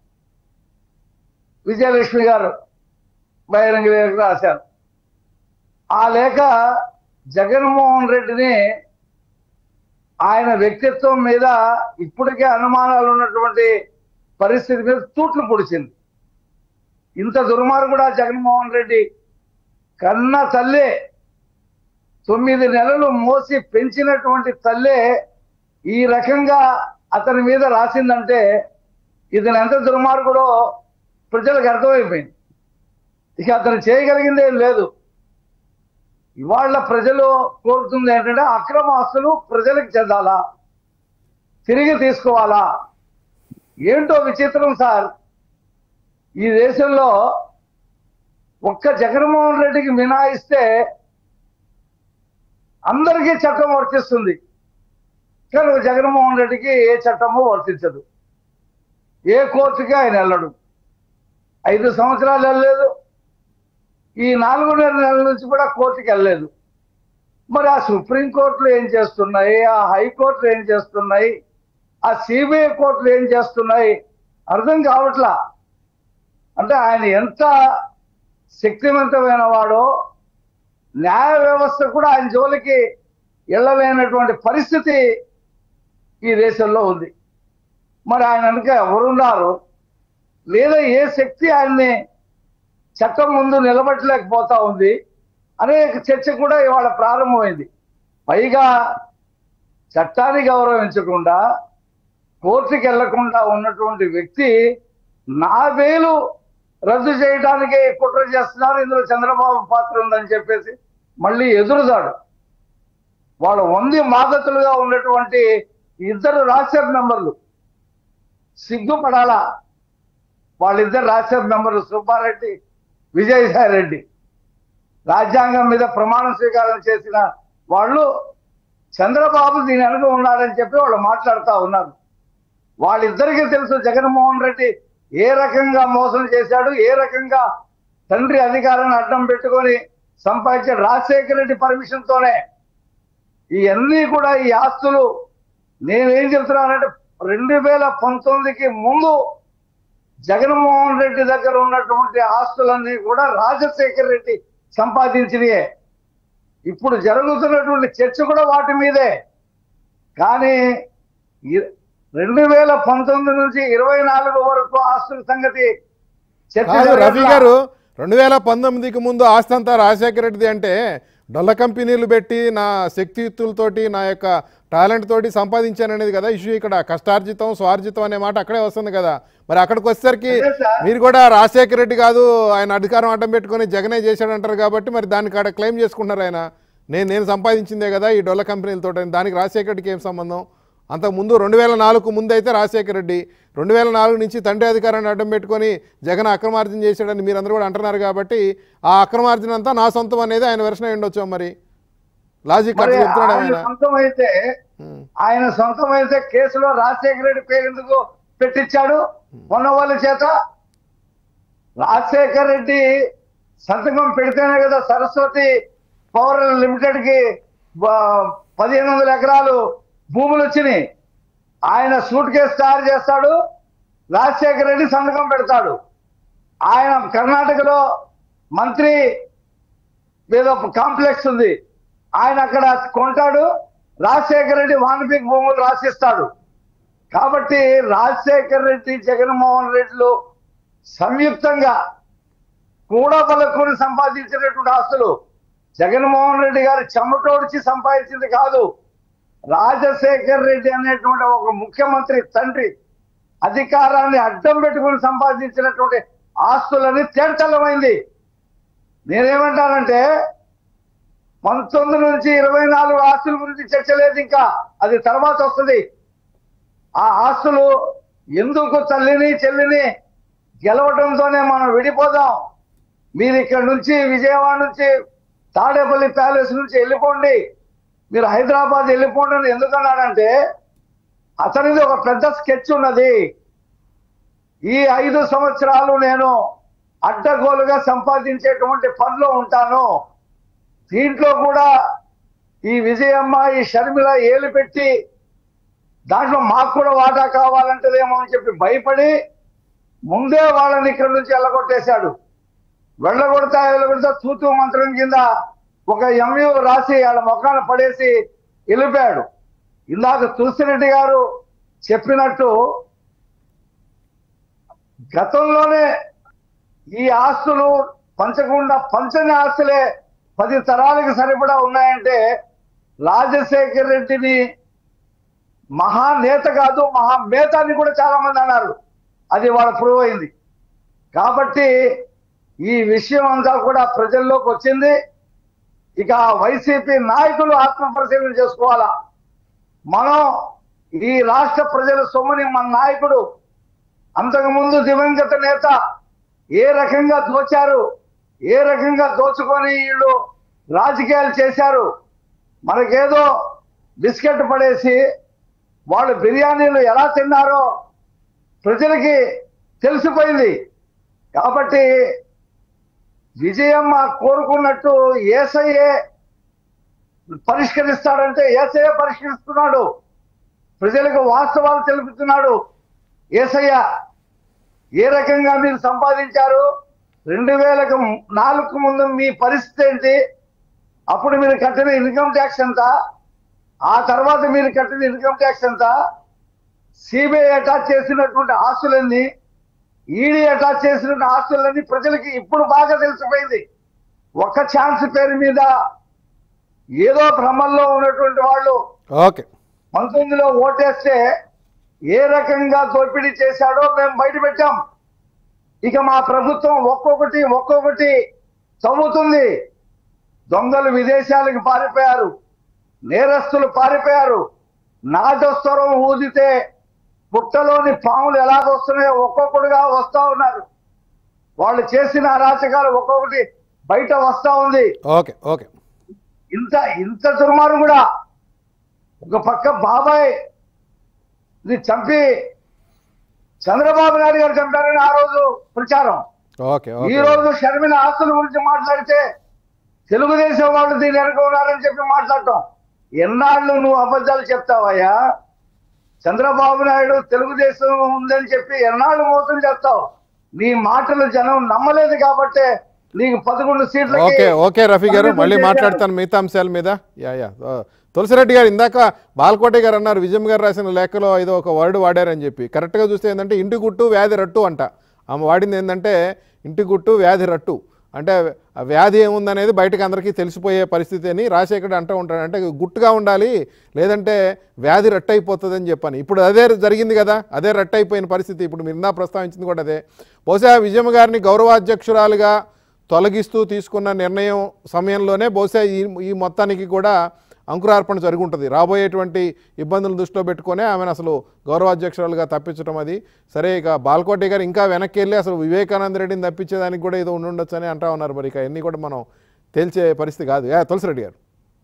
విజయలక్ష్మి గారు బహిరంగ లేఖ రాశారు ఆ లేఖ జగన్మోహన్ రెడ్డిని ఆయన వ్యక్తిత్వం మీద ఇప్పటికే అనుమానాలు ఉన్నటువంటి పరిస్థితి మీద తూట్లు పొడిచింది ఇంత దుర్మార్గుడా జగన్మోహన్ రెడ్డి కన్న తల్లే తొమ్మిది నెలలు మోసి పెంచినటువంటి తల్లే ఈ రకంగా అతని మీద రాసిందంటే ఇతను ఎంత దుర్మార్గుడో ప్రజలకు అర్థమైపోయింది ఇక అతను చేయగలిగింది ఏం లేదు ఇవాళ ప్రజలు కోరుతుంది ఏంటంటే అక్రమ ఆస్తులు ప్రజలకు చెందాలా తిరిగి తీసుకోవాలా ఏంటో విచిత్రం సార్ ఈ దేశంలో ఒక్క జగన్మోహన్ రెడ్డికి మినాయిస్తే అందరికీ చట్టం వర్తిస్తుంది కానీ జగన్మోహన్ రెడ్డికి ఏ చట్టము వర్తించదు ఏ కోర్టుకి ఆయన వెళ్ళడు ఐదు సంవత్సరాలు వెళ్ళలేదు ఈ నాలుగున్నర నెలల నుంచి కూడా కోర్టుకి వెళ్ళలేదు మరి ఆ సుప్రీంకోర్టులు ఏం చేస్తున్నాయి ఆ హైకోర్టులు ఏం చేస్తున్నాయి ఆ సిబిఐ కోర్టులు ఏం చేస్తున్నాయి అర్థం కావట్లా అంటే ఆయన ఎంత శక్తివంతమైన వాడో న్యాయ వ్యవస్థ కూడా ఆయన జోలికి వెళ్ళలేనటువంటి పరిస్థితి ఈ దేశంలో ఉంది మరి ఆయన వెనుక ఎవరున్నారు లేదా ఏ శక్తి ఆయన్ని చట్టం ముందు నిలబట్టలేకపోతా ఉంది అనే చర్చ కూడా ఇవాళ ప్రారంభమైంది పైగా చట్టాన్ని గౌరవించకుండా కోర్టుకి వెళ్లకుండా ఉన్నటువంటి వ్యక్తి నా వేలు రద్దు చేయడానికి కుట్ర చేస్తున్నారు ఇందులో చంద్రబాబు పాత్ర ఉందని చెప్పేసి మళ్ళీ ఎదురుదాడు వాళ్ళ వంది మాదతులుగా ఉన్నటువంటి ఇద్దరు రాజ్యసభ మెంబర్లు సిగ్గుపడాలా వాళ్ళిద్దరు రాజ్యసభ మెంబర్లు సుబ్బారెడ్డి విజయసాయి రెడ్డి రాజ్యాంగం మీద ప్రమాణ స్వీకారం చేసిన వాళ్ళు చంద్రబాబు దీని వెనుక ఉన్నాడని చెప్పి వాళ్ళు మాట్లాడుతూ ఉన్నారు వాళ్ళిద్దరికీ తెలుసు జగన్మోహన్ రెడ్డి ఏ రకంగా మోసం చేశాడు ఏ రకంగా తండ్రి అధికారాన్ని అడ్డం పెట్టుకొని సంపాదించాడు రాజశేఖర రెడ్డి పర్మిషన్ తోనే ఇవన్నీ కూడా ఈ ఆస్తులు నేనేం చెప్తున్నానంటే రెండు వేల పంతొమ్మిదికి ముందు జగన్మోహన్ రెడ్డి దగ్గర ఉన్నటువంటి ఆస్తులన్నీ కూడా రాజశేఖర రెడ్డి సంపాదించినయే ఇప్పుడు జరుగుతున్నటువంటి చర్చ కూడా వాటి మీదే కానీ ఇ- రెండు వేల పంతొమ్మిది నుంచి ఇరవై నాలుగు వరకు ఆస్తుల సంగతి చర్చ కాదు రవి జరగట్లా. గారు రెండు వేల పంతొమ్మిదికి ముందు ఆస్తి అంతా రాజశేఖర రెడ్డిది అంటే డొల్ల కంపెనీలు పెట్టి నా శక్తియుక్తులతోటి నా యొక్క టాలెంట్ తోటి సంపాదించాననేది కదా ఇష్యూ ఇక్కడ కష్టార్జితం స్వార్జితం అనే మాట అక్కడే వస్తుంది కదా మరి అక్కడికి వచ్చేసరికి అదే సార్. మీరు కూడా రాజశేఖర రెడ్డి కాదు ఆయన అధికారం అడ్డం పెట్టుకొని జగనే చేశాడంటారు కాబట్టి మరి దానికి అక్కడ క్లెయిమ్ చేసుకుంటున్నారు ఆయన నేను నేను సంపాదించిందే కదా ఈ డొల్ల కంపెనీలతో దానికి రాజశేఖర రెడ్డికి ఏం సంబంధం అంతకు ముందు రెండు వేల నాలుగు ముందు అయితే రాజశేఖర రెడ్డి రెండు వేల నాలుగు నుంచి తండ్రి అధికారాన్ని అడ్డం పెట్టుకొని జగన్ అక్రమార్జన చేశాడని మీరందరూ కూడా అంటున్నారు కాబట్టి ఆ అక్రమార్జన అంతా నా సొంతం అనేది ఆయన వెర్షన్ అయి ఉండొచ్చు మరి లాజిక్ మరి అట్లా చెప్తున్నాడు ఆయన ఆయన సొంతం అయితే ఉమ్. ఆయన సొంతం అయితే కేసులో రాజశేఖర రెడ్డి పేరు ఎందుకు పెట్టించాడు మొన్న వాళ్ళ చేత రాజశేఖర రెడ్డి సంతకం పెడితేనే కదా సరస్వతి పవర్ లిమిటెడ్ కి బ- పదిహేను వందల ఎకరాలు భూములు వచ్చినాయి ఆయన సూట్ కేసు తయారు చేస్తాడు రాజశేఖర రెడ్డి సంతకం పెడతాడు ఆయన కర్ణాటకలో మంత్రి ఏదో కాంప్లెక్స్ ఉంది ఆయన అక్కడ కొంటాడు రాజశేఖర రెడ్డి వానపీకి భూములు రాసిస్తాడు కాబట్టి రాజశేఖర రెడ్డి జగన్మోహన్ రెడ్డిలు సంయుక్తంగా కూడా పలుకుని సంపాదించినటువంటి ఆస్తులు జగన్మోహన్ రెడ్డి గారి చెమటోడిచి సంపాదించింది కాదు రాజశేఖర్ రెడ్డి అనేటువంటి ఒక ముఖ్యమంత్రి తండ్రి అధికారాన్ని అడ్డం పెట్టుకుని సంపాదించినటువంటి ఆస్తులని తేటతెల్లమైంది నేనేమంటానంటే పంతొమ్మిది నుంచి ఇరవై నాలుగు ఆస్తుల గురించి చర్చ లేదు ఇంకా అది తర్వాత వస్తుంది ఆ ఆస్తులు ఎందుకు తల్లిని చెల్లిని గెలవడంతోనే మనం విడిపోదాం మీరు ఇక్కడ నుంచి విజయవాడ నుంచి తాడేపల్లి ప్యాలెస్ నుంచి వెళ్ళిపోండి మీరు హైదరాబాద్ వెళ్ళిపోండి అని ఎందుకన్నాడంటే అతనిది ఒక పెద్ద స్కెచ్ ఉన్నది ఈ ఐదు సంవత్సరాలు నేను అడ్డగోలుగా సంపాదించేటువంటి పనిలో ఉంటాను దీంట్లో కూడా ఈ విజయమ్మ ఈ షర్మిల ఏలు పెట్టి దాంట్లో మాకు కూడా వాటా కావాలంటదేమో అని చెప్పి భయపడి ముందే వాళ్ళని ఇక్కడి నుంచి వెళ్ళగొట్టేశాడు వెళ్ళగొడతా వెళ్ళగొడతా తూతూ మంత్రం కింద ఒక ఎంయు రాసి వాళ్ళ మొఖాన పడేసి వెళ్ళిపోయాడు ఇందాక తులసిరెడ్డి గారు చెప్పినట్టు గతంలోనే ఈ ఆస్తులు పంచకుండా పంచని ఆస్తులే పది తరాలకు సరిపడా ఉన్నాయంటే రాజశేఖర్ రెడ్డిని మహానేత కాదు మహామేత అని కూడా చాలా మంది అన్నారు అది వాళ్ళ ప్రూవ్ అయింది కాబట్టి ఈ విషయం అంతా కూడా ప్రజల్లోకి వచ్చింది ఇక వైసీపీ నాయకులు ఆత్మ పరిశీలన చేసుకోవాలా మనం ఈ రాష్ట్ర ప్రజల సొమ్ముని మన నాయకుడు అంతకుముందు దివంగత నేత ఏ రకంగా దోచారు ఏ రకంగా దోచుకొని వీళ్ళు రాజకీయాలు చేశారు మనకేదో బిస్కెట్ పడేసి వాళ్ళు బిర్యానీలు ఎలా తిన్నారో ప్రజలకి తెలిసిపోయింది కాబట్టి విజయమ్మ కోరుకున్నట్టు ఏసయ్యే పరిష్కరిస్తాడంటే ఏసయ్య పరిష్కరిస్తున్నాడు ప్రజలకు వాస్తవాలు తెలుపుతున్నాడు ఏసయ్య ఏ రకంగా మీరు సంపాదించారు రెండు వేలకు నాలుగు ముందు మీ పరిస్థితి ఏంటి అప్పుడు మీరు కట్టిన ఇన్కమ్ ట్యాక్స్ ఎంత ఆ తర్వాత మీరు కట్టిన ఇన్కమ్ ట్యాక్స్ ఎంత సిబిఐ అటాచ్ చేసినటువంటి ఆస్తులన్నీ ఈడీ అటాచ్ చేసినటువంటి ఆస్తులన్నీ ప్రజలకి ఇప్పుడు బాగా తెలిసిపోయింది ఒక్క ఛాన్స్ పేరు మీద ఏదో భ్రమల్లో ఉన్నటువంటి వాళ్ళు ఓకే పంతొమ్మిదిలో ఓటేస్తే ఏ రకంగా దోపిడీ చేశాడో మేము బయట పెట్టాం ఇక మా ప్రభుత్వం ఒక్కొక్కటి ఒక్కొక్కటి చదువుతుంది దొంగలు విదేశాలకు పారిపోయారు నేరస్తులు పారిపోయారు నాటస్వరం ఊదితే పుట్టలోని పాములు ఎలాగొస్తున్నాయో ఒక్కొక్కడుగా వస్తా ఉన్నారు వాళ్ళు చేసిన అరాచకాలు ఒక్కొక్కటి బయట వస్తా ఉంది ఓకే ఓకే ఇంత ఇంత దుర్మార్గం కూడా ఒక పక్క బాబాయ్ ఇది చంపి చంద్రబాబు నాయుడు గారు చంపారని ఆ రోజు ప్రచారం ఓకే ఈ ఓకే రోజు షర్మిల ఆస్తుల గురించి మాట్లాడితే తెలుగుదేశం వాళ్ళు దీని వెనక ఉన్నారని చెప్పి మాట్లాడటం ఎన్నాళ్ళు నువ్వు అబద్ధాలు చెప్తావయ్యా చంద్రబాబు నాయుడు తెలుగుదేశం ఉందని చెప్పి ఎన్నాళ్ళు మోసం చేస్తావు నీ మాటలు జనం నమ్మలేదు కాబట్టి నీకు పదకొండు సీట్లకి ఓకే ఓకే రఫీ గారు పరిమితం మళ్ళీ చేశారు. మాట్లాడతాను మిగతా అంశాల మీద యా యా ఆ, తులసిరెడ్డి గారు ఇందాక బాలకోటి గారు అన్నారు విజయం గారు రాసిన లేఖలో ఏదో ఒక వర్డ్ వాడారని చెప్పి కరెక్ట్గా చూస్తే ఏంటంటే ఇంటి గుట్టు వ్యాధి రట్టు అంట ఆమె వాడింది ఏంటంటే ఇంటి గుట్టు వ్యాధి రట్టు అంటే ఆ వ్యాధి ఏముందనేది బయటకు అందరికీ తెలిసిపోయే పరిస్థితి అని రాజశేఖర్ అంటూ ఉంటాడు అంటే గుట్టుగా ఉండాలి లేదంటే వ్యాధి రట్టు అయిపోతుంది అని చెప్పని ఇప్పుడు అదే జరిగింది కదా అదే రట్టు అయిపోయిన పరిస్థితి ఇప్పుడు మీరు ఇందా ప్రస్తావించింది కూడా అదే బహుశా విజయమ్మ గారిని గౌరవాధ్యక్షురాలుగా తొలగిస్తూ తీసుకున్న నిర్ణయం సమయంలోనే బహుశా ఈ ఈ మొత్తానికి కూడా అంకురార్పణ జరిగి ఉంటుంది రాబోయేటువంటి ఇబ్బందులు దృష్టిలో పెట్టుకొని ఆమెను అసలు గౌరవాధ్యక్షురాలుగా తప్పించడం అది సరే ఇక బాల్కోటి గారు ఇంకా వెనక్కి వెళ్ళి అసలు వివేకానంద రెడ్డిని తప్పించేదానికి కూడా ఏదో ఉండి ఉండొచ్చు అని అంటా ఉన్నారు మరి ఇక అన్నీ కూడా మనం తేల్చే పరిస్థితి కాదు యా తులసిరెడ్డి గారు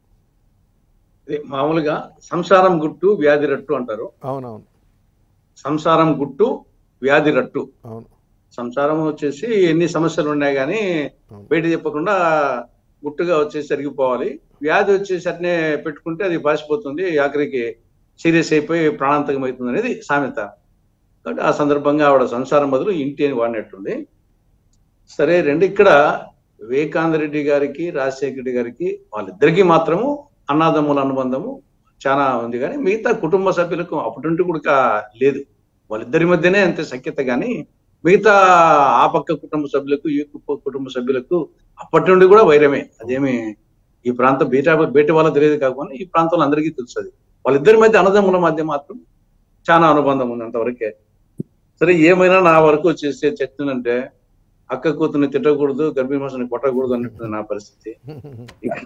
ఇది మామూలుగా సంసారం గుట్టు వ్యాధి రట్టు అంటారు అవునవును సంసారం గుట్టు వ్యాధి రట్టు అవును సంసారం వచ్చేసి ఎన్ని సమస్యలు ఉన్నాయి కానీ అవును. బయట చెప్పకుండా గుట్టుగా వచ్చేసి సరిగిపోవాలి వ్యాధి వచ్చేసి అట్నే పెట్టుకుంటే అది పాసిపోతుంది ఆఖరికి సీరియస్ అయిపోయి ప్రాణాంతకం అవుతుంది అనేది సామెత కాబట్టి ఆ సందర్భంగా ఆవిడ సంసారం బదులు ఇంటి అని వాడినట్టుంది సరే రెండు ఇక్కడ వివేకానంద రెడ్డి గారికి రాజశేఖర రెడ్డి గారికి వాళ్ళిద్దరికీ మాత్రము అన్నాదమ్ముల అనుబంధము చాలా ఉంది కానీ మిగతా కుటుంబ సభ్యులకు అప్పటి కూడా లేదు వాళ్ళిద్దరి మధ్యనే అంత సఖ్యత కానీ మిగతా ఆ పక్క కుటుంబ సభ్యులకు ఈ కు- కుటుంబ సభ్యులకు అప్పటి నుండి కూడా వైరమే అదేమి ఈ ప్రాంతం బయట బయట వాళ్ళకి తెలియదు కాకుండా ఈ ప్రాంతంలో అందరికీ తెలుసు అది వాళ్ళిద్దరి మధ్య అన్నదమ్ముల మధ్య మాత్రం చాలా అనుబంధం ఉంది అంతవరకే సరే ఏమైనా నా వరకు వచ్చేసి చర్చనంటే అక్క కూతుర్ని తిట్టకూడదు గర్భిణీ మనుషుని కొట్టకూడదు అన్నట్టు నా పరిస్థితి ఇక్కడ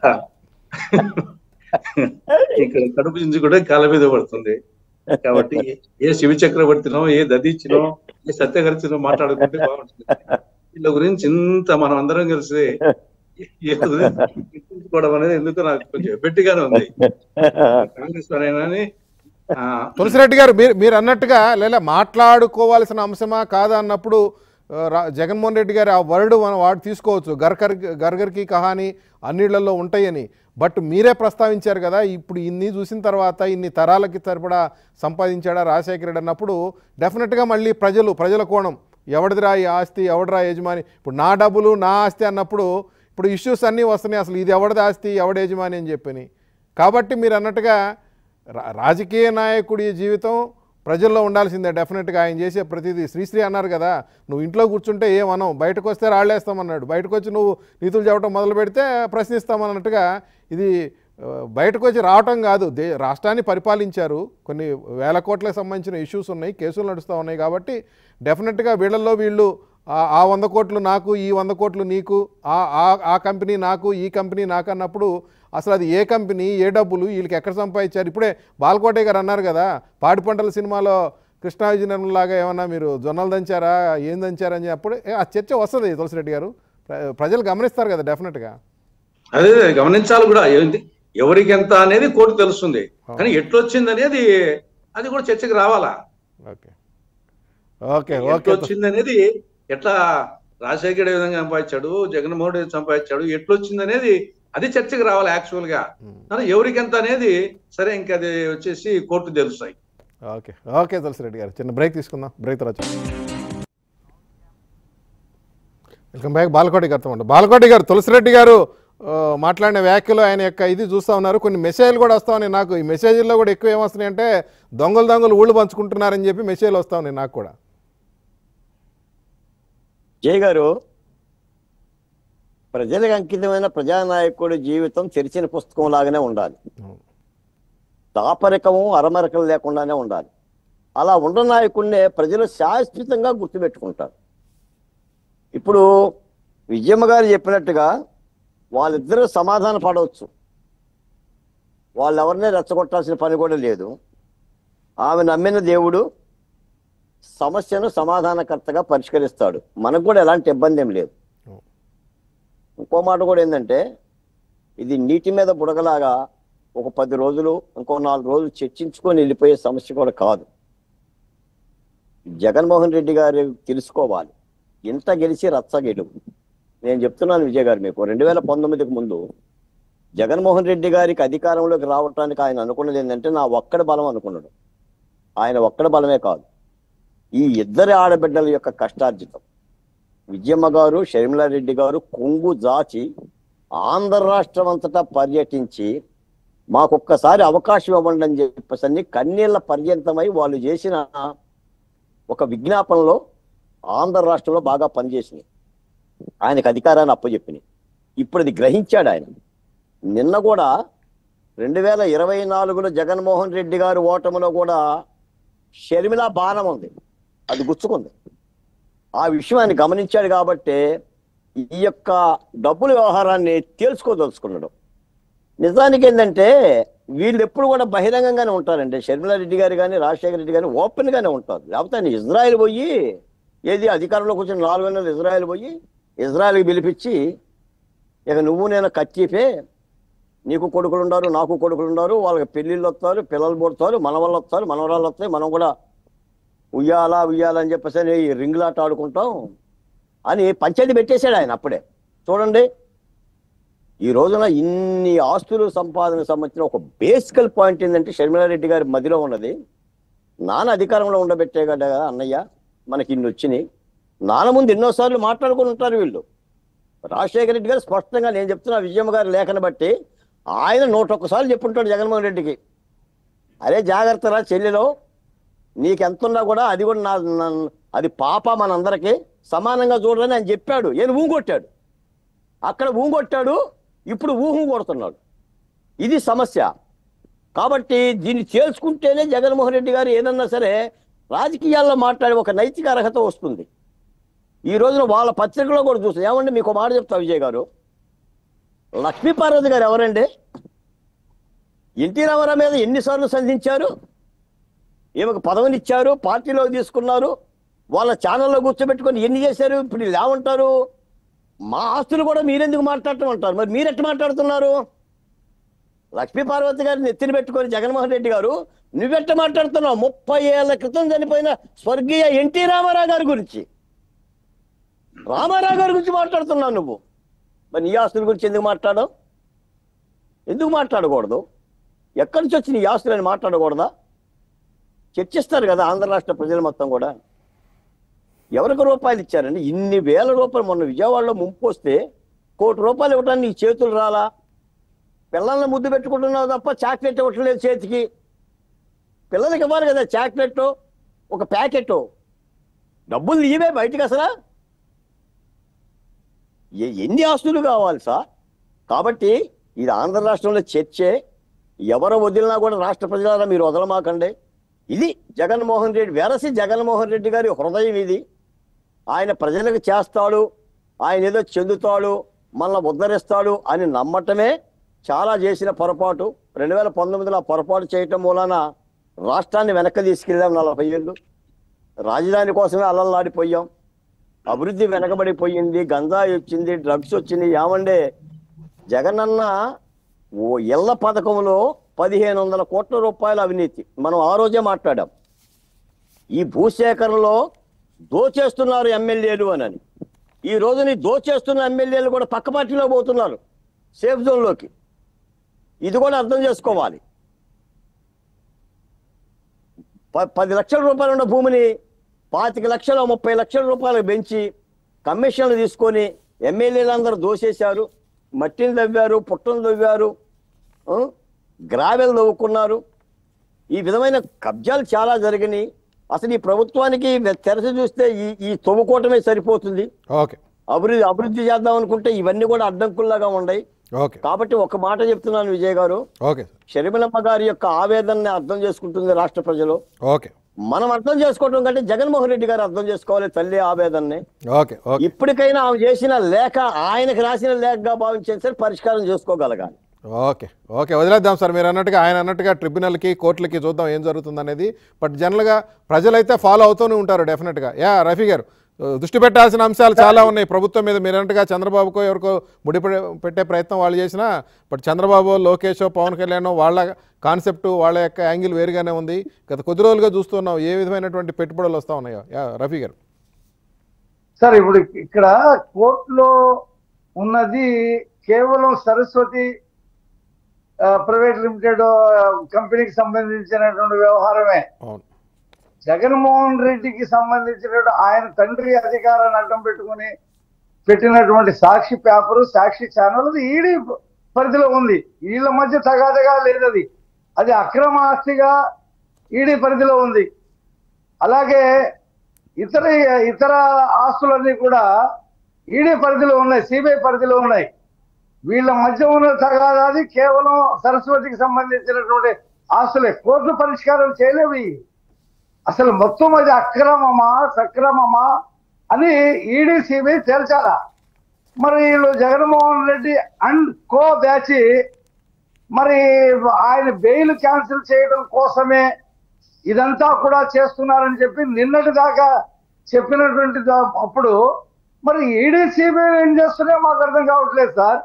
ఇక్కడ కడుపు చించి కూడా కాళ్ళ మీద పడుతుంది కాబట్టి ఏ శివ చక్రవర్తినో ఏ దదీచినో ఏ సత్యహరిచినో మాట్లాడుకుంటే బాగుంటుంది వీళ్ళ గురించి ఇంత మనం అందరం కలిసి ఏ గురించి చర్చించుకోవడం అనేది ఎందుకు నాకు కొంచెం ఎబ్బెట్టిగానే ఉంది కాంగ్రెస్ వారైనా ఆ, తులసిరెడ్డి గారు మీరు మీరు అన్నట్టుగా లేదా మాట్లాడుకోవాల్సిన అంశమా కాదా అన్నప్పుడు ఆ, రా- జగన్మోహన్ రెడ్డి గారు ఆ వర్డ్ మనం వాడు తీసుకోవచ్చు గర్గర్ గర్గర్కి కహాని అన్నిళ్లలో ఉంటాయని బట్ మీరే ప్రస్తావించారు కదా ఇప్పుడు ఇన్ని చూసిన తర్వాత ఇన్ని తరాలకి సరిపడా సంపాదించాడా రాజశేఖర రెడ్డి అన్నప్పుడు డెఫినెట్గా మళ్ళీ ప్రజలు ప్రజల కోణం ఎవడిదిరా ఈ ఆస్తి ఎవడిరా యజమాని ఇప్పుడు నా డబ్బులు నా ఆస్తి అన్నప్పుడు ఇప్పుడు ఇష్యూస్ అన్నీ వస్తున్నాయి అసలు ఇది ఎవడిది ఆస్తి ఎవడి యజమాని అని చెప్పని కాబట్టి మీరు అన్నట్టుగా రా- రాజకీయ నాయకుడి జీవితం ప్రజల్లో ఉండాల్సిందే డెఫినెట్గా ఆయన చేసే ప్రతిదీ శ్రీశ్రీ అన్నారు కదా నువ్వు ఇంట్లో కూర్చుంటే ఏమనం బయటకు వస్తే రాళ్ళేస్తామన్నాడు బయటకు వచ్చి నువ్వు నీతులు చెప్పడం మొదలు పెడితే ప్రశ్నిస్తామన్నట్టుగా ఇది ఆ, బయటకు వచ్చి రావటం కాదు దే రాష్ట్రాన్ని పరిపాలించారు కొన్ని వేల కోట్లకు సంబంధించిన ఇష్యూస్ ఉన్నాయి కేసులు నడుస్తూ ఉన్నాయి కాబట్టి డెఫినెట్గా వీళ్ళల్లో వీళ్ళు ఆ- ఆ వంద కోట్లు నాకు ఈ వంద కోట్లు నీకు ఆ ఆ- ఆ కంపెనీ నాకు ఈ కంపెనీ నాకు అన్నప్పుడు అసలు అది ఏ కంపెనీ ఏ డబ్బులు వీళ్ళకి ఎక్కడ సంపాదించారు ఇప్పుడే బాలకోటే గారు అన్నారు కదా పాడి పంటల సినిమాలో కృష్ణా విజయనగరం లాగా ఏమన్నా మీరు జొన్నలు దంచారా ఏం దంచారని అప్పుడు ఏ, ఆ చర్చ వస్తుంది తులసిరెడ్డి గారు ప్ర- ప్రజలు గమనిస్తారు కదా డెఫినెట్గా అదే గమనించాలి కూడా ఏంటి ఎవరికి ఎంత అనేది కోర్టు తెలుస్తుంది కానీ ఎట్లొచ్చింది అనేది అది కూడా చర్చకు రావాలా ఓకే ఓకే ఎట్లా ఓకే వచ్చింది అనేది ఎట్లా రాజశేఖర్ ఏ విధంగా సంపాదించాడు జగన్మోహన్ రెడ్డి సంపాదించాడు ఎట్లొచ్చింది అనేది అది చర్చకు రావాలి యాక్చువల్ గా ఉమ్. కానీ ఎవరికి ఎంత అనేది సరే ఇంకా అది వచ్చేసి కోర్టు తెలుస్తాయి ఓకే ఓకే తులసిరెడ్డి గారు చిన్న బ్రేక్ తీసుకుందాం బ్రేక్ తర్వాత చూద్దాం. వెల్కమ్ బ్యాక్ బాలకోటి గారితో ఉండే బాలకోటి గారు తులసిరెడ్డి గారు ఆ, మాట్లాడిన వ్యాఖ్యలు ఆయన యొక్క ఇది చూస్తూ ఉన్నారు కొన్ని మెసేజ్లు కూడా వస్తా ఉన్నాయి నాకు ఈ మెసేజ్ల్లో కూడా ఎక్కువ ఏమొస్తున్నాయి అంటే దొంగలు దొంగలు ఊళ్ళు పంచుకుంటున్నారని చెప్పి మెసేజ్లు వస్తా ఉన్నాయి నాకు కూడా జయ గారు ప్రజలకు అంకితమైన ప్రజానాయకుడి జీవితం తెరిచిన పుస్తకం లాగానే ఉండాలి అవును. దాపరికము అరమరికలు లేకుండానే ఉండాలి అలా ఉన్న నాయకుడినే ప్రజలు శాశ్వతంగా గుర్తుపెట్టుకుంటారు ఇప్పుడు విజయమ్మ గారు చెప్పినట్టుగా వాళ్ళిద్దరూ సమాధాన పడవచ్చు వాళ్ళెవరినే రెచ్చగొట్టాల్సిన పని కూడా లేదు ఆమె నమ్మిన దేవుడు సమస్యను సమాధానకర్తగా పరిష్కరిస్తాడు మనకు కూడా ఎలాంటి ఇబ్బంది ఏం లేదు అవును. ఇంకో మాట కూడా ఏంటంటే ఇది నీటి మీద బుడగలాగా ఒక పది రోజులు ఇంకో నాలుగు రోజులు చర్చించుకొని వెళ్ళిపోయే సమస్య కూడా కాదు జగన్మోహన్ రెడ్డి గారు తెలుసుకోవాలి ఇంత గెలిచి రచ్చ గెలువు నేను చెప్తున్నాను విజయ్ గారు మీకు రెండు వేల పంతొమ్మిదికి ముందు జగన్మోహన్ రెడ్డి గారికి అధికారంలోకి రావటానికి ఆయన అనుకున్నది ఏంటంటే నా ఒక్కడి బలం అనుకున్నాడు ఆయన ఒక్కడి బలమే కాదు ఈ ఇద్దరి ఆడబిడ్డల యొక్క కష్టార్జితం విజయమ్మ గారు షర్మిలారెడ్డి గారు కొంగు జాచి ఆంధ్ర రాష్ట్రం అంతటా పర్యటించి మాకొక్కసారి అవకాశం ఇవ్వండి అని చెప్పేసి కన్నీళ్ల పర్యంతమై వాళ్ళు చేసిన ఒక విజ్ఞాపనలో ఆంధ్ర రాష్ట్రంలో బాగా పనిచేసింది ఆయనకు అధికారాన్ని అప్పచెప్పినాయి ఇప్పుడు అది గ్రహించాడు ఆయన నిన్న కూడా రెండు వేల ఇరవై నాలుగులో జగన్మోహన్ రెడ్డి గారి ఓటమిలో కూడా షర్మిల బాణం ఉంది అది గుచ్చుకుంది ఆ విషయం ఆయన గమనించాడు కాబట్టి ఈ యొక్క డబ్బుల వ్యవహారాన్ని తేల్చుకోదలుచుకున్నాడు నిజానికి ఏంటంటే వీళ్ళు ఎప్పుడు కూడా బహిరంగంగానే ఉంటారండి షర్మిలారెడ్డి గారు కానీ రాజశేఖర రెడ్డి గారు ఓపెన్ గానే ఉంటారు లేకపోతే ఆయన ఇజ్రాయెల్ పోయి ఏది అధికారంలోకి వచ్చిన నాలుగు నెలలు ఇజ్రాయెల్ పోయి ఇజ్రాయెల్కి పిలిపించి ఇక నువ్వు నేను కచ్చిపే నీకు కొడుకులు ఉన్నారు నాకు కొడుకులు ఉన్నారు వాళ్ళకి పెళ్ళిళ్ళు వస్తారు పిల్లలు పుడతారు మన వాళ్ళు వస్తారు మనవరాళ్ళు వస్తాయి మనం కూడా ఉయ్యాలా ఉయ్యాలా అని చెప్పేసి అని ఈ రింగులాట ఆడుకుంటాం అని పంచాయతీ పెట్టేశాడు ఆయన అప్పుడే చూడండి ఈ రోజున ఇన్ని ఆస్తులు సంపాదన సంబంధించిన ఒక బేసికల్ పాయింట్ ఏంటంటే షర్మిలారెడ్డి గారి మదిలో ఉన్నది నాన్న అధికారంలో ఉండబెట్టే కదా అన్నయ్య మనకి ఇన్ని వచ్చినాయి నాన్న ముందు ఎన్నోసార్లు మాట్లాడుకుని ఉంటారు వీళ్ళు రాజశేఖర రెడ్డి గారు స్పష్టంగా నేను చెప్తున్నా విజయమ్మ గారి లేఖను బట్టి ఆయన నూట ఒక్కసార్లు చెప్పుంటాడు జగన్మోహన్ రెడ్డికి అరే జాగ్రత్త రా చెల్లెలో నీకెంతున్నా కూడా అది కూడా నా నా- అది పాప మనందరికీ సమానంగా చూడని ఆయన చెప్పాడు ఏం ఊగొట్టాడు అక్కడ ఊగొట్టాడు ఇప్పుడు ఊహం కొడుతున్నాడు ఇది సమస్య కాబట్టి దీన్ని తేల్చుకుంటేనే జగన్మోహన్ రెడ్డి గారు ఏదన్నా సరే రాజకీయాల్లో మాట్లాడే ఒక నైతిక అర్హత వస్తుంది ఈ రోజున వాళ్ళ పత్రికలో కూడా చూస్తాం ఏమండి మీకు ఒక మాట చెప్తా విజయ్ గారు లక్ష్మీ పార్వతి గారు ఎవరండి ఎన్టీ రామారావు మీద ఎన్నిసార్లు సంధించారు ఈమెకు పదవినిచ్చారు పార్టీలో తీసుకున్నారు వాళ్ళ ఛానల్లో కూర్చోబెట్టుకొని ఎన్ని చేశారు ఇప్పుడు వీళ్ళు ఏమంటారు మా ఆస్తులు కూడా మీరెందుకు మాట్లాడటం అంటారు మరి మీరెట్టు మాట్లాడుతున్నారు లక్ష్మీ పార్వతి గారిని ఎత్తిన పెట్టుకొని జగన్మోహన్ రెడ్డి గారు నువ్వెట్ట మాట్లాడుతున్నావు ముప్పై ఏళ్ల క్రితం చనిపోయిన స్వర్గీయ ఎన్టీ రామారావు గారి గురించి రామారావు గారి గురించి మాట్లాడుతున్నావు నువ్వు మరి నీ ఆస్తుల గురించి ఎందుకు మాట్లాడవు ఎందుకు మాట్లాడకూడదు ఎక్కడి నుంచి వచ్చి నీ ఆస్తులని మాట్లాడకూడదా చర్చిస్తారు కదా ఆంధ్ర రాష్ట్ర ప్రజలు మొత్తం కూడా ఎవరికి రూపాయలు ఇచ్చారండి ఇన్ని వేల రూపాయలు మొన్న విజయవాడలో ముంపు వస్తే కోటి రూపాయలు ఇవ్వడానికి నీ చేతులు రాలా పిల్లల్ని ముద్దు పెట్టుకుంటున్నావు తప్ప చాక్లెట్ ఇవ్వట్లేదు చేతికి పిల్లలకి ఇవ్వాలి కదా చాక్లెట్ ఒక ప్యాకెట్ డబ్బులు నీవే బయటికి అసలు ఎ- ఎన్ని ఆస్తులు కావాలి సార్ కాబట్టి ఇది ఆంధ్ర రాష్ట్రంలో చర్చే ఎవరు వదిలినా కూడా రాష్ట్ర ప్రజలారా మీరు వదలమాకండి ఇది జగన్మోహన్ రెడ్డి వెరసి జగన్మోహన్ రెడ్డి గారి హృదయం ఇది ఆయన ప్రజలకు చేస్తాడు ఆయన ఏదో చెందుతాడు మనల్ని ఉద్ధరిస్తాడు అని నమ్మటమే చాలా చేసిన పొరపాటు రెండు వేల పంతొమ్మిదిలో ఆ పొరపాటు చేయటం మూలాన రాష్ట్రాన్ని వెనక్కి తీసుకెళ్ళాం నలభై ఏళ్ళు రాజధాని కోసమే అల్లల్లాడిపోయాం అభివృద్ధి వెనకబడిపోయింది గంజాయి వచ్చింది డ్రగ్స్ వచ్చింది ఏమండే జగనన్న ఓ ఇళ్ల పథకంలో పదిహేను వందల కోట్ల రూపాయల అవినీతి మనం ఆ రోజే మాట్లాడాం ఈ భూసేకరణలో దోచేస్తున్నారు ఎమ్మెల్యేలు అని ఈ రోజుని దోచేస్తున్న ఎమ్మెల్యేలు కూడా పక్క పార్టీలో పోతున్నారు సేఫ్ జోన్లోకి ఇది కూడా అర్థం చేసుకోవాలి ప- పది లక్షల రూపాయలు ఉన్న భూమిని పాతిక లక్షల ముప్పై లక్షల రూపాయలు పెంచి కమిషన్లు తీసుకొని ఎమ్మెల్యేలందరూ దోసేశారు మట్టిని తవ్వారు పుట్టను తవ్వారు ఆ, గ్రావెల్ తవ్వుకున్నారు ఈ విధమైన కబ్జాలు చాలా జరిగినాయి అసలు ఈ ప్రభుత్వానికి తెరచి చూస్తే ఈ ఈ తవ్వుకోవటమే సరిపోతుంది ఓకే అభివృద్ధి అభివృద్ధి చేద్దాం అనుకుంటే ఇవన్నీ కూడా అడ్డంకుల్లాగా ఉన్నాయి ఓకే కాబట్టి ఒక మాట చెప్తున్నాను విజయ్ గారు ఓకే సార్ షర్మిలమ్మ గారి యొక్క ఆవేదనని అర్థం చేసుకుంటుంది రాష్ట్ర ప్రజలు ఓకే మనం అర్థం చేసుకోవడం కంటే జగన్మోహన్ రెడ్డి గారు అర్థం చేసుకోవాలి తల్లి ఆవేదనని ఓకే ఓకే ఇప్పటికైనా ఆమె చేసిన లేఖ ఆయనకు రాసిన లేఖగా భావించే సరే పరిష్కారం చేసుకోగలగాలి ఓకే ఓకే వదిలేద్దాం సార్ మీరు అన్నట్టుగా ఆయన అన్నట్టుగా ట్రిబ్యునల్కి కోర్టులకి చూద్దాం ఏం జరుగుతుంది అనేది బట్ జనరల్గా ప్రజలైతే ఫాలో అవుతూనే ఉంటారు డెఫినెట్గా యా రఫీ గారు ఆ, దృష్టి పెట్టాల్సిన అంశాలు చాలా ఉన్నాయి ప్రభుత్వం మీద మీరంటగా చంద్రబాబుకో ఎవరికో ముడి పె- పెట్టే ప్రయత్నం వాళ్ళు చేసినా బట్ చంద్రబాబు లోకేష్ పవన్ కళ్యాణ్ వాళ్ళ కాన్సెప్ట్ వాళ్ళ యొక్క యాంగిల్ వేరుగానే ఉంది గత కొద్ది రోజులుగా చూస్తున్నాం ఏ విధమైనటువంటి పెట్టుబడులు వస్తూ ఉన్నాయో యా, రఫీ గారు సార్ ఇప్పుడు ఇక్కడ కోర్టులో ఉన్నది కేవలం సరస్వతి ఆ, ప్రైవేట్ లిమిటెడ్ ఆ, కంపెనీకి సంబంధించినటువంటి వ్యవహారమే అవును జగన్మోహన్ రెడ్డికి సంబంధించినటువంటి ఆయన తండ్రి అధికారాన్ని అడ్డం పెట్టుకుని పెట్టినటువంటి సాక్షి పేపరు సాక్షి ఛానల్ అది ఈడీ పరిధిలో ఉంది వీళ్ళ మధ్య తగాదగా లేదు అది అది అక్రమ ఆస్తిగా ఈడీ పరిధిలో ఉంది అలాగే ఇతర ఇతర ఆస్తులన్నీ కూడా ఈడీ పరిధిలో ఉన్నాయి సిబిఐ పరిధిలో ఉన్నాయి వీళ్ళ మధ్య ఉన్న తగాదాది కేవలం సరస్వతికి సంబంధించినటువంటి ఆస్తులే కోర్టు పరిష్కారం చేయలేవు ఇవి. అసలు మొత్తం అది అక్రమమా సక్రమమా అని ఈడీ సిబిఐ తేల్చాలా మరి వీళ్ళు Jaganmohan Reddy and co batch మరి ఆయన బెయిల్ క్యాన్సిల్ చేయడం కోసమే ఇదంతా కూడా చేస్తున్నారని చెప్పి నిన్నటి దాకా చెప్పినటువంటి దా- అప్పుడు మరి ఈడీ సిబిఐ ఏం చేస్తున్నాయో మాకు అర్థం కావట్లేదు సార్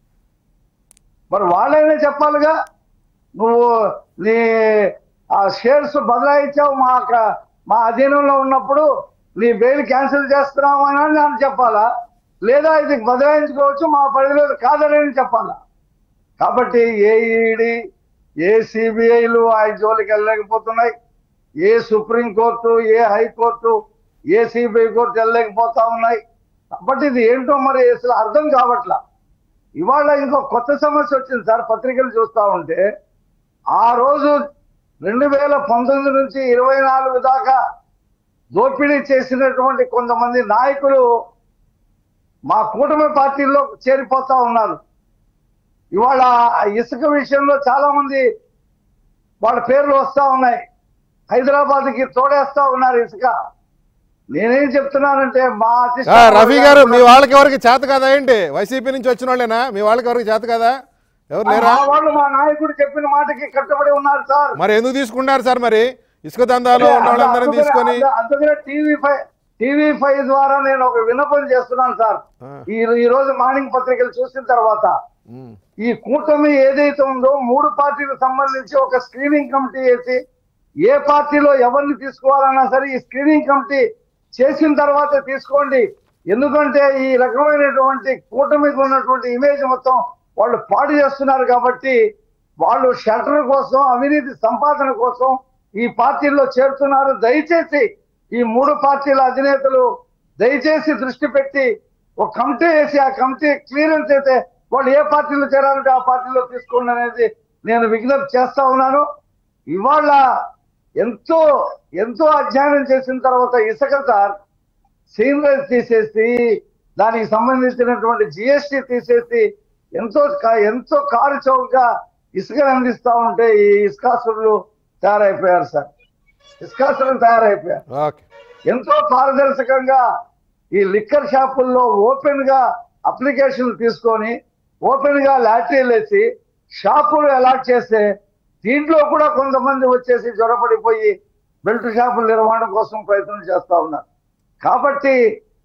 మరి వాళ్ళైనా చెప్పాలిగా నువ్వు నీ ఆ షేర్స్ బదలాయించావు మా క- మా అధీనంలో ఉన్నప్పుడు నీ బెయిల్ క్యాన్సిల్ చేస్తున్నావు అని అని చెప్పాలా లేదా ఇది బదలాయించుకోవచ్చు మా పరిధిలో కాదని చెప్పాలా కాబట్టి ఏ ఈడీ ఏ సిబిఐలు ఆయన జోలికి వెళ్ళలేకపోతున్నాయి ఏ సుప్రీం కోర్టు ఏ హైకోర్టు ఏ సిబిఐ కోర్టు వెళ్ళలేకపోతా ఉన్నాయి కాబట్టి ఇది ఏంటో మరి అసలు అర్థం కావట్లా ఇవాళ ఇంకో కొత్త సమస్య వచ్చింది సార్ పత్రికలు చూస్తా ఉంటే ఆ రోజు రెండు వేల పంతొమ్మిది నుంచి ఇరవై నాలుగు దాకా దోపిడీ చేసినటువంటి కొంతమంది నాయకులు మా కూటమి పార్టీల్లో చేరిపోతా ఉన్నారు ఇవాళ ఆ ఇసుక విషయంలో చాలా మంది వాళ్ళ పేర్లు వస్తా ఉన్నాయి హైదరాబాద్ కి తోడేస్తా ఉన్నారు ఇసుక నేనేం చెప్తున్నానంటే మా ఆ, అసిస్టెంట్ రఫీ గారు మీ వాళ్ళకి ఎవరికి చేత కదా ఏంటి వైసీపీ నుంచి వచ్చిన వాళ్ళేనా మీ వాళ్ళకి ఎవరికి చేత కదా ఎవరు లేరా మా వాళ్ళు మా నాయకుడు చెప్పిన మాటకి కట్టుబడి ఉన్నారు సార్ మరి ఎందుకు తీసుకున్నారు సార్ మరి ఇసుక దందాలో ఉన్న వాళ్ళందరినీ అందుకనే- తీసుకొని అందు- అందుకనే టీవీ ఫైవ్ టీవీ ఫైవ్ ద్వారా నేను ఒక విన్నపం చేస్తున్నాను సార్ ఆ. ఈ ఈ రోజు మార్నింగ్ పత్రికలు చూసిన తర్వాత ఉమ్, ఈ కూటమి ఏదైతే ఉందో మూడు పార్టీలకు సంబంధించి ఒక స్క్రీనింగ్ కమిటీ వేసి ఏ పార్టీలో ఎవరిని తీసుకోవాలన్నా సరే ఈ స్క్రీనింగ్ కమిటీ చేసిన తర్వాత తీసుకోండి ఎందుకంటే ఈ రకమైనటువంటి కూటమికి ఉన్నటువంటి ఇమేజ్ మొత్తం వాళ్ళు పాడు చేస్తున్నారు కాబట్టి వాళ్ళు షెల్టర్ కోసం అవినీతి సంపాదన కోసం ఈ పార్టీల్లో చేరుతున్నారు దయచేసి ఈ మూడు పార్టీల అధినేతలు దయచేసి దృష్టి పెట్టి ఒక కమిటీ వేసి ఆ కమిటీ క్లియరెన్స్ అయితే వాళ్ళు ఏ పార్టీలో చేరాలంటే ఆ పార్టీలో తీసుకోండి అనేది నేను విజ్ఞప్తి చేస్తా ఉన్నాను ఇవాళ ఎంతో ఎంతో అధ్యయనం చేసిన తర్వాత ఇసుక సార్ సీనరేజ్ తీసేసి దానికి సంబంధించినటువంటి జిఎస్టి తీసేసి ఎంతో కా- ఎంతో కారు చౌకగా ఇసుకను అందిస్తా ఉంటే ఈ ఇసుకాసులు తయారైపోయారు సార్ ఇసుకాసులు తయారైపోయారు ఓకే ఎంతో పారదర్శకంగా ఈ లిక్కర్ షాపుల్లో ఓపెన్ గా అప్లికేషన్లు తీసుకొని ఓపెన్ గా లాటరీలు వేసి షాపులు అలాట్ చేస్తే దీంట్లో కూడా కొంతమంది వచ్చేసి జ్వరపడిపోయి బెల్ట్ షాపుల నిర్వహణ కోసం ప్రయత్నం చేస్తా ఉన్నారు కాబట్టి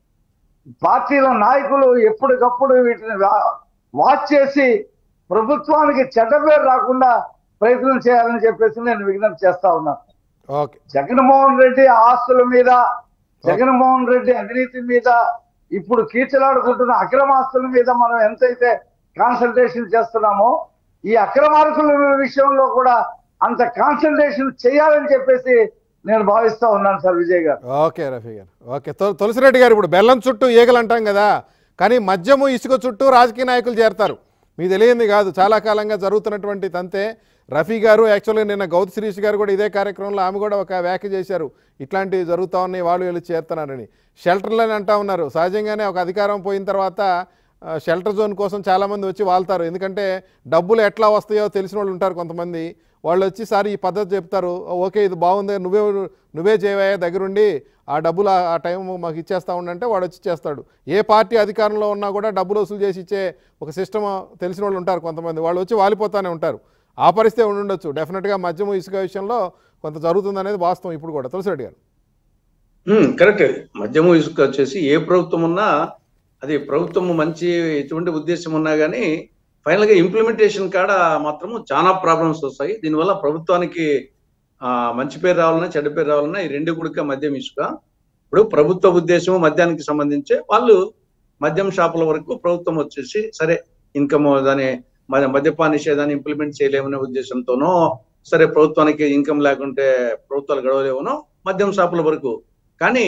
పార్టీల నాయకులు ఎప్పటికప్పుడు వీటిని వా- వాచ్ చేసి ప్రభుత్వానికి చెడ్డ పేరు రాకుండా ప్రయత్నం చేయాలని చెప్పేసి నేను విజ్ఞప్తి చేస్తా ఉన్నాను ఓకే జగన్మోహన్ రెడ్డి ఆస్తుల మీద జగన్మోహన్ రెడ్డి అవినీతి మీద ఇప్పుడు కీచలాడుకుంటున్న అక్రమాస్తుల మీద మనం ఎంతైతే కాన్సన్ట్రేషన్ చేస్తున్నామో ఈ అక్రమార్కుల విషయంలో కూడా అంత కాన్సన్ట్రేషన్ చేయాలని చెప్పేసి నేను భావిస్తా ఉన్నాను సార్ విజయ్ గారు ఓకే రఫీ గారు ఓకే తుల- తులసిరెడ్డి గారు ఇప్పుడు బెల్లం చుట్టూ ఈగలు అంటాం కదా కానీ మద్యము ఇసుక చుట్టూ రాజకీయ నాయకులు చేరతారు మీకు తెలియంది కాదు చాలా కాలంగా జరుగుతున్నటువంటి తంతే రఫీ గారు యాక్చువల్గా నిన్న గౌత్ శిరీష్ గారు కూడా ఇదే కార్యక్రమంలో ఆమె కూడా ఒక వ్యాఖ్య చేశారు ఇట్లాంటివి జరుగుతూ ఉన్నాయి వాళ్ళు వీళ్ళు చేరుతున్నారని షెల్టర్లని అంటా ఉన్నారు సహజంగానే ఒక అధికారం పోయిన తర్వాత ఆ, షెల్టర్ జోన్ కోసం చాలామంది వచ్చి వాళ్తారు ఎందుకంటే డబ్బులు ఎట్లా వస్తాయో తెలిసిన వాళ్ళు ఉంటారు కొంతమంది వాళ్ళు వచ్చి సార్ ఈ పద్ధతి చెప్తారు ఓకే ఇది బాగుంది నువ్వే నువ్వే చేయవయ్యా దగ్గరుండి ఆ డబ్బులు ఆ- ఆ టైం మాకు ఇచ్చేస్తా ఉండంటే వాడు వచ్చి చేస్తాడు ఏ పార్టీ అధికారంలో ఉన్నా కూడా డబ్బులు వసూలు చేసి ఇచ్చే ఒక సిస్టమ్ తెలిసిన వాళ్ళు ఉంటారు కొంతమంది వాళ్ళు వచ్చి వాలిపోతానే ఉంటారు ఆ పరిస్థితి ఉండి ఉండొచ్చు డెఫినెట్గా మద్యము ఇసుక విషయంలో కొంత జరుగుతుంది అనేది వాస్తవం ఇప్పుడు కూడా తులసిరెడ్డి గారు కరెక్ట్ మద్యము ఇసుక వచ్చేసి ఏ ప్రభుత్వం ఉన్నా అది ప్రభుత్వం మంచి ఎటువంటి ఉద్దేశం ఉన్నా కానీ ఫైనల్ గా ఇంప్లిమెంటేషన్ కాడ మాత్రము చాలా ప్రాబ్లమ్స్ వస్తాయి దీనివల్ల ప్రభుత్వానికి ఆ, మంచి పేరు రావాలన్నా చెడ్డ పేరు రావాలన్నా ఈ రెండు గుడిక మద్యం ఇసుక ఇప్పుడు ప్రభుత్వ ఉద్దేశం మద్యానికి సంబంధించి వాళ్ళు మద్యం షాపుల వరకు ప్రభుత్వం వచ్చేసి సరే ఇన్కమ్ దాని మ- మద్యపాన నిషేధాన్ని ఇంప్లిమెంట్ చేయలేమనే ఉద్దేశంతోనో సరే ప్రభుత్వానికి ఇన్కమ్ లేకుంటే ప్రభుత్వాలు గడవలేవనో మద్యం షాపుల వరకు కానీ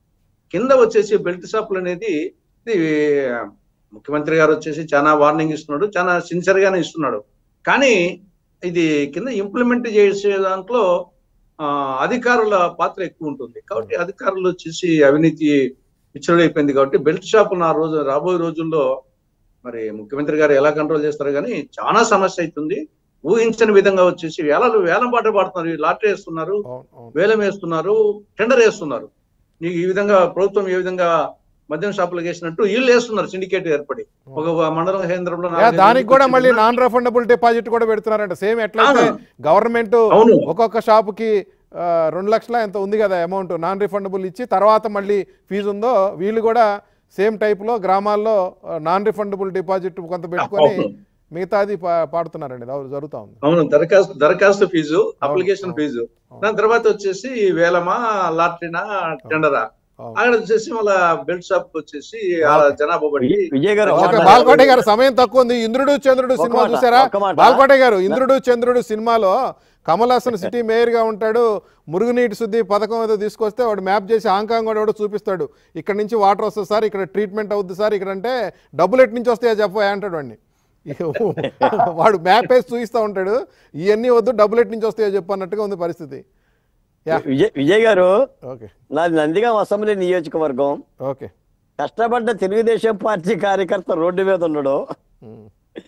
కింద వచ్చేసి బెల్ట్ షాపులు అనేది ఇది ముఖ్యమంత్రి గారు వచ్చేసి చాలా వార్నింగ్ ఇస్తున్నాడు చాలా సిన్సియర్ గానే ఇస్తున్నాడు కానీ ఇది కింద ఇంప్లిమెంట్ చేసే దాంట్లో ఆ, అధికారుల పాత్ర ఎక్కువ ఉంటుంది కాబట్టి అధికారులు వచ్చేసి అవినీతి విచ్చలైపోయింది కాబట్టి బెల్ట్ షాపులు ఆ రోజు రాబోయే రోజుల్లో మరి ముఖ్యమంత్రి గారు ఎలా కంట్రోల్ చేస్తారు కానీ చాలా సమస్య అవుతుంది ఊహించని విధంగా వచ్చేసి వేలలు వేలం పాట పాడుతున్నారు ఈ లాటరీ వేస్తున్నారు అవును అవును వేలం వేస్తున్నారు టెండర్ వేస్తున్నారు నీకు ఈ విధంగా ప్రభుత్వం ఏ విధంగా మద్యం షాపులకు వేసినట్టు వీళ్ళు వేస్తున్నారు సిండికేట్ ఏర్పడి ఒక మండలం కేంద్రంలో యా, నాలుగైదు దానికి కూడా మందికి మళ్ళీ వచ్చింది. నాన్ రిఫండబుల్ డిపాజిట్ కూడా పెడుతున్నారంట సేమ్ ఎట్లయితే అవును. గవర్నమెంట్ అవును ఒక్కొక్క షాపుకి ఆ, రెండు లక్షల ఎంత ఉంది కదా అమౌంట్ నాన్ రిఫండబుల్ ఇచ్చి తర్వాత మళ్ళీ ఫీజు ఉందో వీళ్ళు కూడా సేమ్ టైప్లో గ్రామాల్లో నాన్ రిఫండబుల్ డిపాజిట్ కొంత పెట్టుకొని అవును. మిగతాది పా- పాడుతున్నారండి ఇది అవును, జరుగుతా ఉంది అవును దరఖాస్తు దరఖాస్తు ఫీజు అప్లికేషన్ అవును. ఫీజు అవును. దాని తర్వాత వచ్చేసి వేలమా లాటరీనా టెండరా అవును. అక్కడ వచ్చేసి మళ్ళా బెల్ట్ షాప్ వచ్చేసి ఆ జనాభా బట్టి విజయ్- విజయ్ గారు ఓకే ఒక మాట- బాల్కోటే గారు సమయం తక్కువ ఉంది ఇంద్రుడు చంద్రుడు ఒక సినిమా మాట, చూసారా ఒక మాట. బాల్కోటే గారు ఇంద్రుడు చంద్రుడు సినిమాలో కమల్ హాసన్ సిటీ మేయర్ గా ఉంటాడు మురుగునీటి శుద్ధి పథకం ఏదో తీసుకొస్తే వాడు మ్యాప్ చేసి హాంకాంగ్ వాడు ఎవడో చూపిస్తాడు ఇక్కడ నుంచి వాటర్ వస్తుంది సార్ ఇక్కడ ట్రీట్మెంట్ అవుద్ది సార్ ఇక్కడ అంటే డబ్బులు ఎటు నుంచి వస్తాయో చెప్పా అంటాడు వాడిని ఇక వాడు మ్యాప్ వేసి చూపిస్తూ ఉంటాడు ఇవన్నీ వద్దు డబ్బులు ఎటు నుంచి వస్తాయో చెప్పు అన్నట్టుగా ఉంది పరిస్థితి యా విజయ్ విజయ్ గారు ఓకే నాది నందిగాం అసెంబ్లీ నియోజకవర్గం ఓకే కష్టపడ్డ తెలుగుదేశం పార్టీ కార్యకర్త రోడ్డు మీద ఉన్నాడు ఉమ్.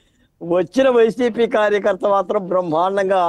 వచ్చిన వైసీపీ కార్యకర్త మాత్రం బ్రహ్మాండంగా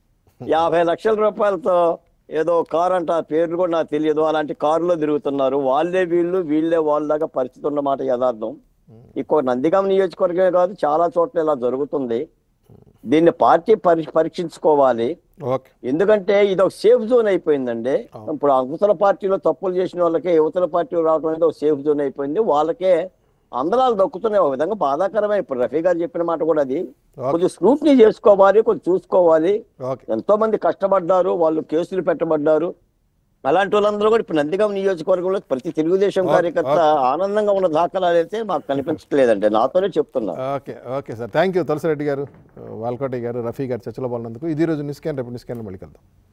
యాభై లక్షల రూపాయలతో ఏదో కారు అంట ఆ పేర్లు కూడా నాకు తెలియదు అలాంటి కారులో తిరుగుతున్నారు వాళ్ళే వీళ్ళు వీళ్ళే వాళ్ళలాగా పరిస్థితి ఉన్నమాట యథార్థం ఇంకో నందిగాం నియోజకవర్గమే కాదు చాలా చోట్ల ఇలా జరుగుతుంది దీన్ని పార్టీ పరి పరీక్షించుకోవాలి ఓకే ఎందుకంటే ఇది ఒక సేఫ్ జోన్ అయిపోయిందండి అవును. ఇప్పుడు అవతల పార్టీలో తప్పులు చేసిన వాళ్ళకే యువతల పార్టీలో రావడం అనేది ఒక సేఫ్ జోన్ అయిపోయింది వాళ్ళకే అందరాలు దక్కుతున్నాయి ఒక విధంగా బాధాకరమే ఇప్పుడు రఫీ గారు చెప్పిన మాట కూడా అది ఓకే. కొంచెం స్క్రూట్నీ చేసుకోవాలి కొంచెం చూసుకోవాలి ఓకే ఎంతో మంది కష్టపడ్డారు వాళ్ళు కేసులు పెట్టబడ్డారు అలాంటి వాళ్ళందరూ కూడా ఇప్పుడు నందిగాం నియోజకవర్గంలో ప్రతి తెలుగుదేశం ఓకే, కార్యకర్త ఆనందంగా ఉన్న దాఖలాలు అయితే మాకు కనిపించట్లేదండి నాతోనే చెప్తున్నా okay okay sir thank you Tulasireddy గారు వాల్కోటి గారు రఫీ గారు చర్చలో పాల్గొన్నందుకు ఇది రోజు న్యూస్ క్యాన్ రేపు న్యూస్ క్యాన్ మళ్ళీ కలుద్దాం